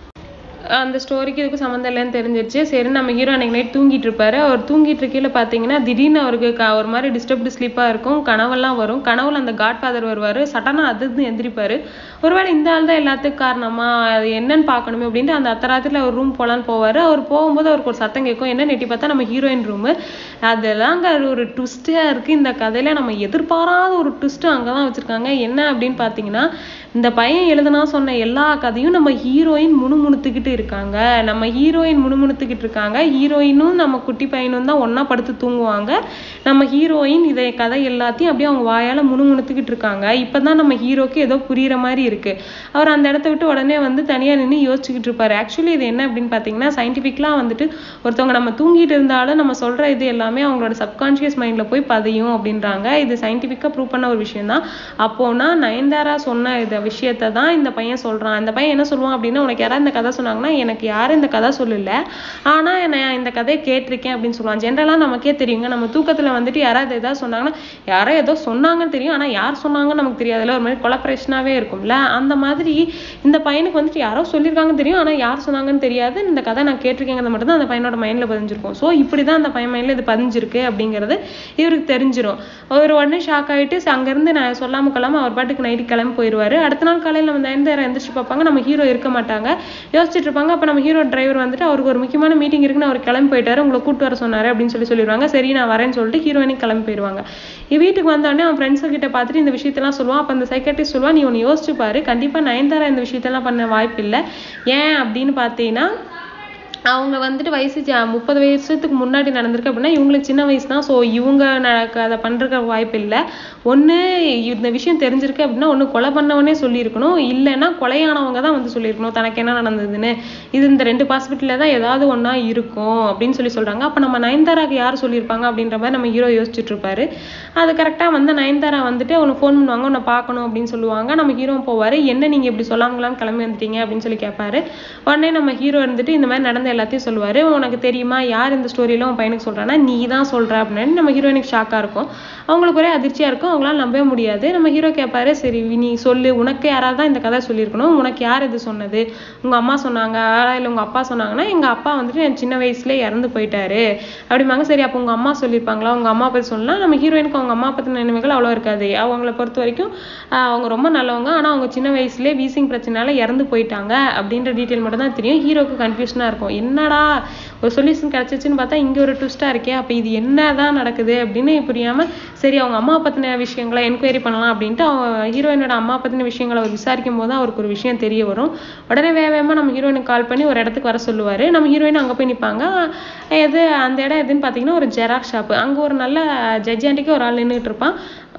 அந்த ஸ்டோரிக்கு இதுக்கு சம்மந்தம் இல்லைன்னு தெரிஞ்சிருச்சு சரி நம்ம ஹீரோ அன்னைக்கு நைட் தூங்கிட்டு இருப்பாரு அவர் தூங்கிட்டு இருக்கையில பாத்தீங்கன்னா திடீர்னு அவருக்கு க- ஒரு மாதிரி டிஸ்டர்ப்டு ஸ்லீப்பா இருக்கும் கனவெல்லாம் வரும் கனவுல அந்த காட் ஃபாதர் வருவாரு சடனா அதிர்ந்து எந்திரிப்பாரு ஒருவேளை இந்த ஆள் தான் எல்லாத்துக்கும் காரணமா அது என்னன்னு பார்க்கணுமே அப்படின்ட்டு அந்த அத்தராத்திரில ஒரு ரூம் போலான்னு போவாரு அவர் போகும்போது அவருக்கு ஒரு சத்தம் கேட்கும் என்ன நெட்டி பார்த்தா நம்ம ஹீரோயின் ரூம் அதெல்லாங்க ஒரு ட்விஸ்டா இருக்கு இந்த கதையில நம்ம எதிர்பாராத ஒரு ட்விஸ்ட் அங்கதான் வச்சிருக்காங்க என்ன அப்படின்னு பாத்தீங்கன்னா இந்த பையன் எழுதுனா சொன்ன எல்லா கதையும் நம்ம ஹீரோயின் முணுமுணுத்துக்கிட்டு இருக்காங்க நம்ம ஹீரோயின் முணுமுணுத்துக்கிட்டு இருக்காங்க ஹீரோயினும் நம்ம குட்டி பையனும் தான் ஒண்ணா படுத்து தூங்குவாங்க நம்ம ஹீரோயின் இதை கதை எல்லாத்தையும் அப்படியே அவங்க வாயால முணுமுணுத்துக்கிட்டு இருக்காங்க இப்பதான் நம்ம ஹீரோக்கு ஏதோ புரியுற மாதிரி இருக்கு அவர் அந்த இடத்த விட்டு உடனே வந்து தனியா நின்னு யோசிச்சுக்கிட்டு இருப்பாரு ஆக்சுவலி இது என்ன அப்படின்னு பாத்தீங்கன்னா சயின்டிபிக்கலா வந்துட்டு ஒருத்தவங்க நம்ம தூங்கிட்டு இருந்தாலும் நம்ம சொல்ற இது எல்லாமே அவங்களோட சப்கான்ஷியஸ் மைண்ட்ல போய் பதியும் அப்படின்றாங்க இது சயின்டிபிக்கா ப்ரூவ் பண்ண ஒரு விஷயம் தான் அப்போனா நயன்தாரா சொன்ன இந்த விஷயத்தை தான் இந்த பையன் சொல்றான் இந்த பையன் என்ன சொல்லுவான் அப்படின்னா உனக்கு யாராவது இந்த கதை சொன்னாங்கன்னா எனக்கு யாரும் இந்த கதை சொல்லல ஆனா நான் இந்த கதையை கேட்டிருக்கேன் அப்படின்னு சொல்லுவான் ஜென்ரலா நமக்கே தெரியுங்க நம்ம தூக்கத்துல வந்துட்டு யாராவது ஏதாவது சொன்னாங்கன்னா யாரோ ஏதோ சொன்னாங்கன்னு தெரியும் ஆனா யார் சொன்னாங்கன்னு நமக்கு தெரியாதுல்ல ஒரு மாதிரி கொலப்ரேஷனாவே இருக்கும்ல அந்த மாதிரி இந்த பையனுக்கு வந்துட்டு யாரோ சொல்லியிருக்காங்கன்னு தெரியும் ஆனா யார் சொன்னாங்கன்னு தெரியாது இந்த கதை நான் கேட்டிருக்கேங்கிறது மட்டும் தான் அந்த பையனோட மைண்ட்ல பதிஞ்சிருக்கும் ஸோ இப்படிதான் அந்த பையன் மைண்ட்ல இது பதிஞ்சிருக்கு அப்படிங்கிறது இவருக்கு தெரிஞ்சிரும் அவர் உடனே ஷாக் ஆயிட்டு ச- அங்கிருந்து நான் சொல்லாம கொள்ளாம அவர் பாட்டுக்கு நைட்டு கிளம்பி போயிடுவாரு அடுத்த நாள் காலையில நம்ம நயன்தாரா எந்திரிச்சு பார்ப்பாங்க நம்ம ஹீரோ இருக்க மாட்டாங்க யோசிச்சுட்டு இருப்பாங்க இருப்பாங்க அப்போ நம்ம ஹீரோ டிரைவர் வந்துட்டு அவருக்கு ஒரு முக்கியமான மீட்டிங் இருக்குன்னு அவர் கிளம்பி போயிட்டாரு உங்களை கூட்டு வர சொன்னாரு அப்படின்னு சொல்லி சொல்லிடுவாங்க சரி நான் வரேன்னு சொல்லிட்டு ஹீரோயினும் கிளம்பி போயிடுவாங்க இவ வீட்டுக்கு வந்தோடனே அவன் ஃப்ரெண்ட்ஸு கிட்ட பார்த்துட்டு இந்த விஷயத்தெல்லாம் சொல்லுவான் அப்போ அந்த சைக்காட்டிஸ்ட் சொல்லுவான் நீ ஒன்று யோசிச்சு பாரு கண்டிப்பா நயன்தாரா இந்த விஷயத்தெல்லாம் பண்ண வாய்ப்பு இல்லை ஏன் அப்படின்னு பார்த்தீங்கன்னா அவங்க வந்துட்டு வயசு ஜா- முப்பது வருஷத்துக்கு முன்னாடி நடந்திருக்கு அப்படின்னா இவங்களுக்கு சின்ன வயசு தான் ஸோ இவங்க நடக்க அதை பண்ணுறக்க வாய்ப்பு இல்லை ஒண்ணு இந்த விஷயம் தெரிஞ்சிருக்கு அப்படின்னா ஒண்ணு கொலை பண்ணவனே சொல்லியிருக்கணும் இல்லைன்னா கொலையானவங்க தான் வந்து சொல்லியிருக்கணும் தனக்கு என்ன நடந்ததுன்னு இது இந்த ரெண்டு பாசிபிலிட்டியில் தான் ஏதாவது ஒண்ணா இருக்கும் அப்படின்னு சொல்லி சொல்றாங்க அப்போ நம்ம நயன்தாராக்கு யார் சொல்லியிருப்பாங்க அப்படின்ற மாதிரி நம்ம ஹீரோ யோசிச்சுட்டு இருப்பாரு அது கரெக்டாக வந்து நயன்தாரா வந்துட்டு அவனை ஃபோன் பண்ணுவாங்க உன்னை பார்க்கணும் அப்படின்னு சொல்லுவாங்க நம்ம ஹீரோ போவாரு என்ன நீங்க இப்படி சொல்லாமலாம் கிளம்பி வந்துட்டீங்க அப்படின்னு சொல்லி கேட்பாரு உடனே நம்ம ஹீரோ இருந்துட்டு இந்த மாதிரி நடந்த எல்லாத்தையும் சொல்லுவாரு உனக்கு தெரியுமா யார் இந்த ஸ்டோரியில உன் பையனுக்கு சொல்றான்னா நீ தான் சொல்ற அப்படின்னு நம்ம ஹீரோயினுக்கு ஷாக்கா இருக்கும் அவங்களுக்கு ஒரே அதிர்ச்சியா இருக்கும் அவங்களால நம்பவே முடியாது நம்ம ஹீரோ கேட்பாரு சரி நீ சொல்லு உனக்கு யாராவது தான் இந்த கதை சொல்லியிருக்கணும் உனக்கு யார் இது சொன்னது உங்க அம்மா சொன்னாங்க இல்ல உங்க அப்பா சொன்னாங்கன்னா எங்க அப்பா வந்துட்டு என் சின்ன வயசுல இறந்து போயிட்டாரு அப்படிம்பாங்க சரி அப்போ உங்க அம்மா சொல்லியிருப்பாங்களா உங்க அம்மா பத்தி சொல்லலாம் நம்ம ஹீரோயினுக்கு அவங்க அம்மா பத்தின நினைவுகள் அவ்வளோ இருக்காது அவங்கள பொறுத்த வரைக்கும் ஆஹ் அவங்க ரொம்ப நல்லவங்க ஆனா அவங்க சின்ன வயசுலயே வீசிங் பிரச்சனையால இறந்து போயிட்டாங்க அப்படின்ற டீட்டெயில் மட்டும் தான் தெரியும் ஹீரோக்கு கன்ஃபியூஷனா இருக்கும் என்னடா ஒரு சொல்யூஷன் கிடைச்சிச்சுன்னு பார்த்தா இங்க ஒரு ட்விஸ்டா இருக்கே அப்ப இது என்னதான் நடக்குது அப்படின்னு புரியாம சரி அவங்க அம்மா பத்தின விஷயங்களை என்கொயரி பண்ணலாம் அப்படின்ட்டு அவங்க ஹீரோயினோட அம்மா பத்தின விஷயங்களை அவர் விசாரிக்கும் போது அவருக்கு ஒரு விஷயம் தெரிய வரும் உடனே வேக வேகமா நம்ம ஹீரோயினுக்கு கால் பண்ணி ஒரு இடத்துக்கு வர சொல்லுவாரு நம்ம ஹீரோயின் அங்க போய் நிப்பாங்க எது அந்த இடம் எதுன்னு பாத்தீங்கன்னா ஒரு ஜெராக்ஸ் ஷாப் அங்க ஒரு நல்ல ஜட்ஜ் ஆண்டிக்கு ஒரு ஆள் நின்னுட்டு இருப்பான்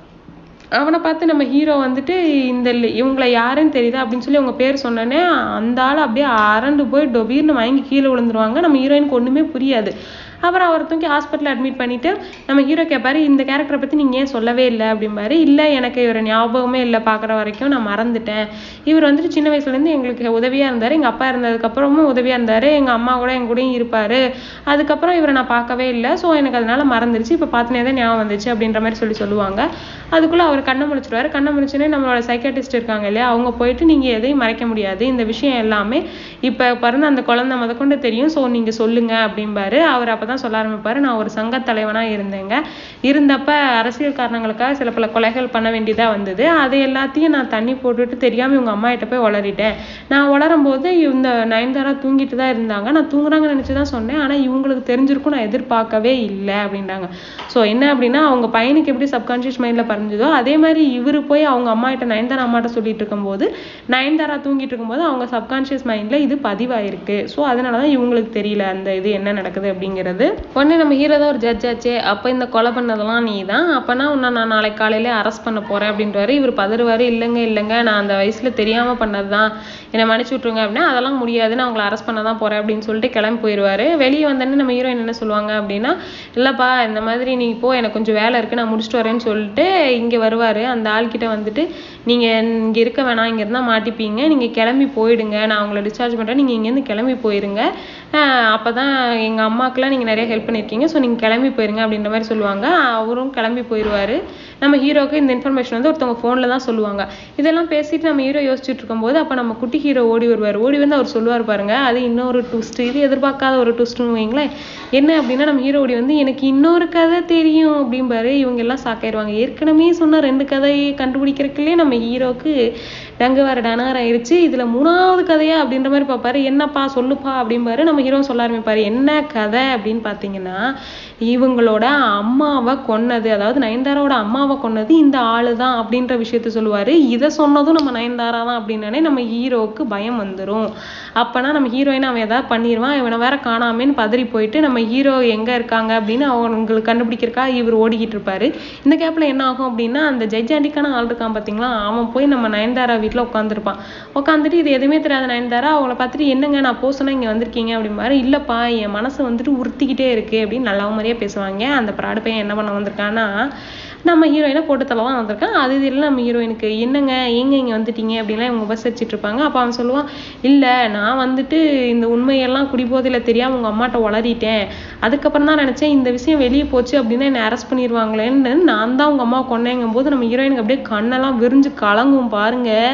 அவனை பார்த்து நம்ம ஹீரோ வந்துட்டு இந்த லி- இவங்கள யாருன்னு தெரியுதா அப்படின்னு சொல்லி அவங்க பேர் சொன்னோன்னே அந்த ஆள் அப்படியே அரண்டு போய் டொபீர்னு வாங்கி கீழே விழுந்துருவாங்க நம்ம ஹீரோயினுக்கு ஒண்ணுமே புரியாது அப்புறம் அவரை தூக்கி ஹாஸ்பிட்டல் அட்மிட் பண்ணிட்டு நம்ம ஹீரோ கேட்பாரு இந்த கேரக்டரை பத்தி நீங்க ஏன் சொல்லவே இல்லை அப்படிம்பாரு இல்ல எனக்கு இவரை ஞாபகமே இல்லை பார்க்குற வரைக்கும் நான் மறந்துட்டேன் இவர் வந்துட்டு சின்ன வயசுல இருந்து எங்களுக்கு உதவியா இருந்தாரு எங்க அப்பா இருந்ததுக்கு அப்புறமும் உதவியா இருந்தாரு எங்க அம்மா கூட எங்க கூடயும் இருப்பாரு அதுக்கப்புறம் இவரை நான் பார்க்கவே இல்லை ஸோ எனக்கு அதனால மறந்துருச்சு இப்போ பார்த்தனே தான் ஞாபகம் வந்துச்சு அப்படின்ற மாதிரி சொல்லி சொல்லுவாங்க அதுக்குள்ள அவர் கண்ணை முழிச்சிருவாரு கண்ணை முழிச்சுனே நம்மளோட சைக்காட்டிஸ்ட் இருக்காங்க இல்லையா அவங்க போயிட்டு நீங்க எதையும் மறைக்க முடியாது இந்த விஷயம் எல்லாமே இப்ப பிறந்த அந்த குழந்தை முதற்கொண்டு தெரியும் ஸோ நீங்க சொல்லுங்க அப்படிம்பாரு அவர் அப்பதான் சொல்ல ஆரம்பிப்பாரு நான் ஒரு சங்க தலைவனா இருந்தேங்க இருந்தப்ப அரசியல் காரணங்களுக்காக சில பல கொலைகள் பண்ண வேண்டியதா வந்தது அது எல்லாத்தையும் நான் தண்ணி போட்டுட்டு தெரியாம இவங்க அம்மா கிட்ட போய் உளறிட்டேன் நான் உளரும் போது இந்த நயன்தாரா தூங்கிட்டு தான் இருந்தாங்க நான் தூங்குறாங்கன்னு நினைச்சு தான் சொன்னேன் ஆனா இவங்களுக்கு தெரிஞ்சிருக்கும் நான் எதிர்பார்க்கவே இல்லை அப்படின்றாங்க ஸோ என்ன அப்படின்னா அவங்க பையனுக்கு எப்படி சப்கான்ஷியஸ் மைண்ட்ல பதிஞ்சதோ அதே மாதிரி இவரு போய் அவங்க அம்மா கிட்ட நயன்தாரா அம்மாட்ட சொல்லிட்டு இருக்கும்போது நயன்தாரா தூங்கிட்டு இருக்கும்போது அவங்க சப்கான்ஷியஸ் மைண்ட்ல இது பதிவாயிருக்கு ஸோ அதனாலதான் இவங்களுக்கு தெரியல அந்த இது என்ன நடக்குது அப்படிங்கிறது உடனே நம்ம ஹீரோ தான் ஒரு ஜட்ஜ் ஆச்சே அப்ப இந்த கொலை பண்ணதெல்லாம் நீ தான் அப்பனா உன்னை நான் நாளைக்கு காலையில அரெஸ்ட் பண்ண போறேன் அப்படின்றாரு இவர் பதறுவாரு இல்லைங்க இல்லைங்க நான் அந்த வயசுல தெரியாம பண்ணதுதான் என்னை மன்னிச்சு விட்டுருங்க அப்படின்னா அதெல்லாம் முடியாது நான் உங்களை அரெஸ்ட் பண்ண தான் போறேன் அப்படின்னு சொல்லிட்டு கிளம்பி போயிடுவாரு வெளியே வந்தோடனே நம்ம ஹீரோயின் என்ன சொல்லுவாங்க அப்படின்னா இல்லப்பா இந்த மாதிரி நீ போ எனக்கு கொஞ்சம் வேலை இருக்கு நான் முடிச்சுட்டு வரேன்னு சொல்லிட்டு இங்க வருவாரு அந்த ஆள்கிட்ட வந்துட்டு நீங்க இங்க இருக்க வேணாம் இங்க இருந்தா மாட்டிப்பீங்க நீங்க கிளம்பி போயிடுங்க நான் உங்களை டிஸ்சார்ஜ் பண்றேன் நீங்க இங்க இருந்து கிளம்பி போயிருங்க ஆஹ் அப்பதான் எங்க அம்மாக்கெல்லாம் நீங்க நிறைய ஹெல்ப் பண்ணிருக்கீங்க ஸோ நீங்க கிளம்பி போயிருங்க அப்படின்ற மாதிரி சொல்லுவாங்க அவரும் கிளம்பி போயிடுவாரு நம்ம ஹீரோக்கு இந்த இன்ஃபர்மேஷன் வந்து ஒருத்தவங்க ஃபோன்ல தான் சொல்லுவாங்க இதெல்லாம் பேசிட்டு நம்ம ஹீரோ யோசிச்சுட்டு இருக்கும்போது அப்ப நம்ம குட்டி ஹீரோ ஓடி வருவார் ஓடி வந்து அவர் சொல்லுவார் பாருங்க அது இன்னொரு ட்விஸ்ட் இது எதிர்பார்க்காத ஒரு ட்விஸ்ட்னு வைங்களேன் என்ன அப்படின்னா நம்ம ஹீரோ ஓடி வந்து எனக்கு இன்னொரு கதை தெரியும் அப்படிம்பாரு இவங்க எல்லாம் சாக்காயிருவாங்க ஏற்கனவே சொன்ன ரெண்டு கதையை கண்டுபிடிக்கிறதுக்குள்ளே நம்ம ஹீரோக்கு டங்கு வர டனார் ஆயிருச்சு இதுல மூணாவது கதையா அப்படின்ற மாதிரி பார்ப்பாரு என்னப்பா சொல்லுப்பா அப்படிம்பாரு நம்ம ஹீரோ சொல்ல ஆரம்பிப்பாரு என்ன கதை அப்படின்னு பாத்தீங்கன்னா இவங்களோட அம்மாவை கொன்னது அதாவது நயன்தாராவோட அம்மாவை கொன்னது இந்த ஆளு தான் அப்படின்ற விஷயத்த சொல்லுவாரு இதை சொன்னதும் நம்ம நயன்தாரா தான் அப்படின்னாலே நம்ம ஹீரோவுக்கு பயம் வந்துரும் அப்பனா நம்ம ஹீரோயின் அவன் ஏதாவது பண்ணிடுவான் இவனை வேற காணாமேன்னு பதறி போயிட்டு நம்ம ஹீரோ எங்க இருக்காங்க அப்படின்னு அவங்களுக்கு கண்டுபிடிக்கிறக்கா இவர் ஓடிக்கிட்டு இருப்பாரு இந்த கேப்ல என்ன ஆகும் அப்படின்னா அந்த ஜட்ஜ் ஆண்டிக்கான ஆள் இருக்கான் பாத்தீங்களா அவன் போய் நம்ம நயன்தாரா வீட்டுல உட்காந்துருப்பான் உட்காந்துட்டு இது எதுவுமே தெரியாத நயன்தாரா அவங்கள பார்த்துட்டு என்னங்க நான் போ சொன்னா இங்க வந்திருக்கீங்க அப்படிம்பாரு இல்லப்பா என் மனசு வந்துட்டு உறுத்திக்கிட்டே இருக்கு அப்படின்னு நல்லா மாதிரியே பேசுவாங்க அந்த ப்ராடு பையன் என்ன பண்ண வந்திருக்கான்னா நம்ம ஹீரோயினை போட்டு தள்ளலாம் வந்திருக்கான் அது இதில் நம்ம ஹீரோயினுக்கு என்னங்க ஏங்க இங்க வந்துட்டீங்க அப்படின்லாம் இவங்க உபசரிச்சிட்டு இருப்பாங்க அப்ப அவன் சொல்லுவான் இல்ல நான் வந்துட்டு இந்த உண்மையெல்லாம் குடிபோதையில தெரியாம உங்க அம்மாட்ட உளறிட்டேன் அதுக்கப்புறம் தான் நினைச்சேன் இந்த விஷயம் வெளியே போச்சு அப்படின்னா என்ன அரெஸ்ட் பண்ணிடுவாங்களேன்னு நான் தான் உங்க அம்மா கொன்னேங்கும் போது நம்ம ஹீரோயினுக்கு அப்படியே கண்ணெல்லாம் விரிஞ்சு கலங்கும் பாருங்க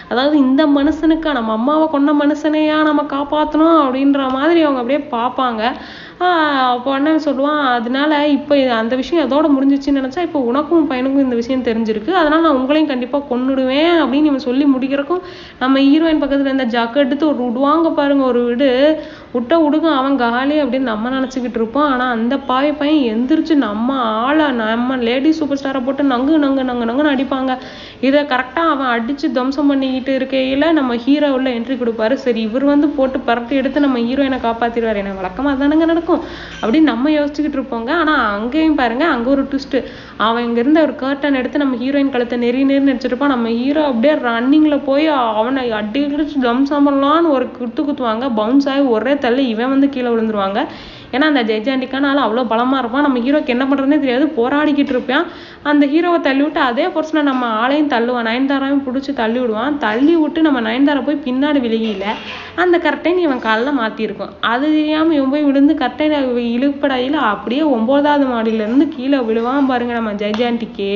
அதாவது இந்த மனுஷனுக்கா நம்ம அம்மாவை கொண்ட மனுஷனையா நம்ம காப்பாற்றணும் அப்படின்ற மாதிரி அவங்க அப்படியே பார்ப்பாங்க ஆஹ் அப்போ அண்ணன் சொல்லுவான் அதனால இப்போ அந்த விஷயம் அதோட முடிஞ்சிச்சுன்னு நினைச்சா இப்போ உனக்கும் பையனுக்கும் இந்த விஷயம் தெரிஞ்சிருக்கு அதனால நான் உங்களையும் கண்டிப்பா கொன்னுடுவேன் அப்படின்னு இவன் சொல்லி முடிக்கிறக்கும் நம்ம ஹீரோயின் பக்கத்துல இந்த ஜாக்க எடுத்து ஒரு விடுவாங்க பாருங்க ஒரு விடு விட்ட விடுங்க அவன் காலி அப்படின்னு நம்ம நினைச்சுக்கிட்டு இருப்போம் ஆனா அந்த பாவி பையன் எந்திரிச்சு நம்ம ஆளை நம்ம லேடி சூப்பர் ஸ்டாரை போட்டு நங்கு நங்கு நங்கு நங்குன்னு அடிப்பாங்க இதை கரெக்டா அவன் அடிச்சு தம்சம் பண்ணிக்கிட்டு இருக்கையில நம்ம ஹீரோ உள்ள என்ட்ரி கொடுப்பாரு சரி இவர் வந்து போட்டு பரட்டி எடுத்து நம்ம ஹீரோயினை காப்பாத்திடுவாரு ஏன்னா வழக்கமா தானங்க நடக்கும் அப்படின்னு நம்ம யோசிச்சுக்கிட்டு இருப்போங்க ஆனா அங்கேயும் பாருங்க அங்க ஒரு ட்விஸ்ட் அவன் இங்க இருந்த ஒரு கர்டன் எடுத்து நம்ம ஹீரோயின் கழுத்தை நெறி நெறி நடிச்சிருப்பான் நம்ம ஹீரோ அப்படியே ரன்னிங்ல போய் அவனை அடி அடிச்சு தம்சம் பண்ணலான்னு ஒரு குத்து குத்துவாங்க பவுன்ஸ் ஆகி ஒரே தள்ளி இவன் வந்து கீழே விழுந்துருவாங்க ஏன்னா அந்த ஜெய்ஜாண்டிக்கான ஆள் அவ்வளோ பலமா இருப்பான் நம்ம ஹீரோக்கு என்ன பண்றதுனே தெரியாது போராடிக்கிட்டு இருப்பான் அந்த ஹீரோவை தள்ளி விட்டு அதே பொருசனை நம்ம ஆளையும் தள்ளுவான் நயன்தாராவையும் பிடிச்சி தள்ளி விடுவான் தள்ளி விட்டு நம்ம நயன்தாரா போய் பின்னாடி விலகியில அந்த கர்டைன் இவன் காலில் மாட்டியிருக்கும் அது தெரியாம இவன் போய் விழுந்து கர்டைன் இழுப்படையில அப்படியே ஒன்பதாவது மாடியில இருந்து கீழே விழுவான் பாருங்க நம்ம ஜெய்ஜாண்டிக்கு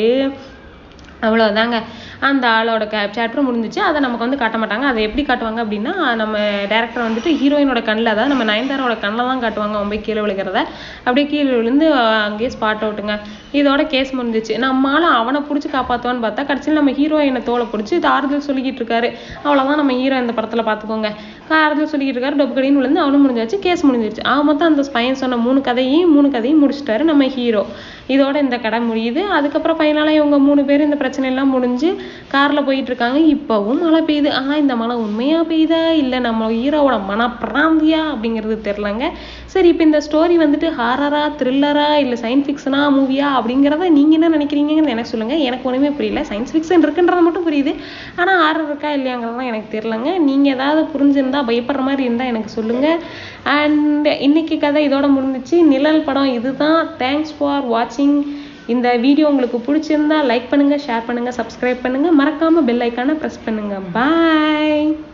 அவ்வளவுதாங்க அந்த ஆளோட சாப்டர் முடிஞ்சிச்சு அதை நமக்கு வந்து காட்ட மாட்டாங்க அதை எப்படி காட்டுவாங்க அப்படின்னா நம்ம டேரக்டர் வந்துட்டு ஹீரோயினோட கண்ணில் அதாவது நம்ம நயன்தாராவோட கண்ணில் தான் காட்டுவாங்க அவன் போய் கீழே விழுகிறத அப்படியே கீழே விழுந்து அஹ் அங்கேயே ஸ்பாட் அவுட்டுங்க இதோட கேஸ் முடிஞ்சிச்சு நம்மளால அவனை பிடிச்சி காப்பாற்றுவான்னு பார்த்தா கடைசியில் நம்ம ஹீரோயினை தோலை பிடிச்சி இது ஆறுதல் சொல்லிக்கிட்டு இருக்காரு அவ்வளவுதான் நம்ம ஹீரோ இந்த படத்துல பார்த்துக்கோங்க ஆறுதல் சொல்லிக்கிட்டு இருக்காரு டொப்பு கடின்னு விழுந்து அவனும் முடிஞ்சாச்சு கேஸ் முடிஞ்சிருச்சு அவன் மொத்தம் அந்த பையன் சொன்ன மூணு கதையும் மூணு கதையும் முடிச்சிட்டாரு நம்ம ஹீரோ இதோட இந்த கதை முடியுது அதுக்கப்புறம் ஃபைனலாக இவங்க மூணு பேர் இந்த பிரச்சனை எல்லாம் முடிஞ்சு கார்ல போயிட்டு இருக்காங்க இப்பவும் மழை பெய்யுது ஆனா இந்த மழை உண்மையா பெய்யுதா இல்ல நம்ம ஹீரோவோட மனப்பிராந்தியா அப்படிங்கிறது தெரியலங்க சரி இப்போ இந்த ஸ்டோரி வந்துட்டு ஹாரரா த்ரில்லரா இல்ல சயின்ஸ் ஃபிக்ஷனா மூவியா அப்படிங்கிறத நீங்க என்ன நினைக்கிறீங்கன்னு எனக்கு சொல்லுங்க எனக்கு ஒண்ணுமே புரியல சயின்ஸ் ஃபிக்ஷன் இருக்குன்றது மட்டும் புரியுது ஆனா ஹாரர் இருக்கா இல்லையாங்கிறதெல்லாம் எனக்கு தெரியலங்க நீங்க ஏதாவது புரிஞ்சிருந்தா பயப்படுற மாதிரி இருந்தா எனக்கு சொல்லுங்க அண்ட் இன்னைக்கு கதை இதோட முடிஞ்சிச்சு நிழல் படம் இதுதான் தேங்க்ஸ் ஃபார் வாட்சிங் இந்த வீடியோ உங்களுக்கு பிடிச்சிருந்தா லைக் பண்ணுங்க ஷேர் பண்ணுங்க சப்ஸ்கிரைப் பண்ணுங்க மறக்காம பெல் ஐக்கானை ப்ரெஸ் பண்ணுங்க பாய்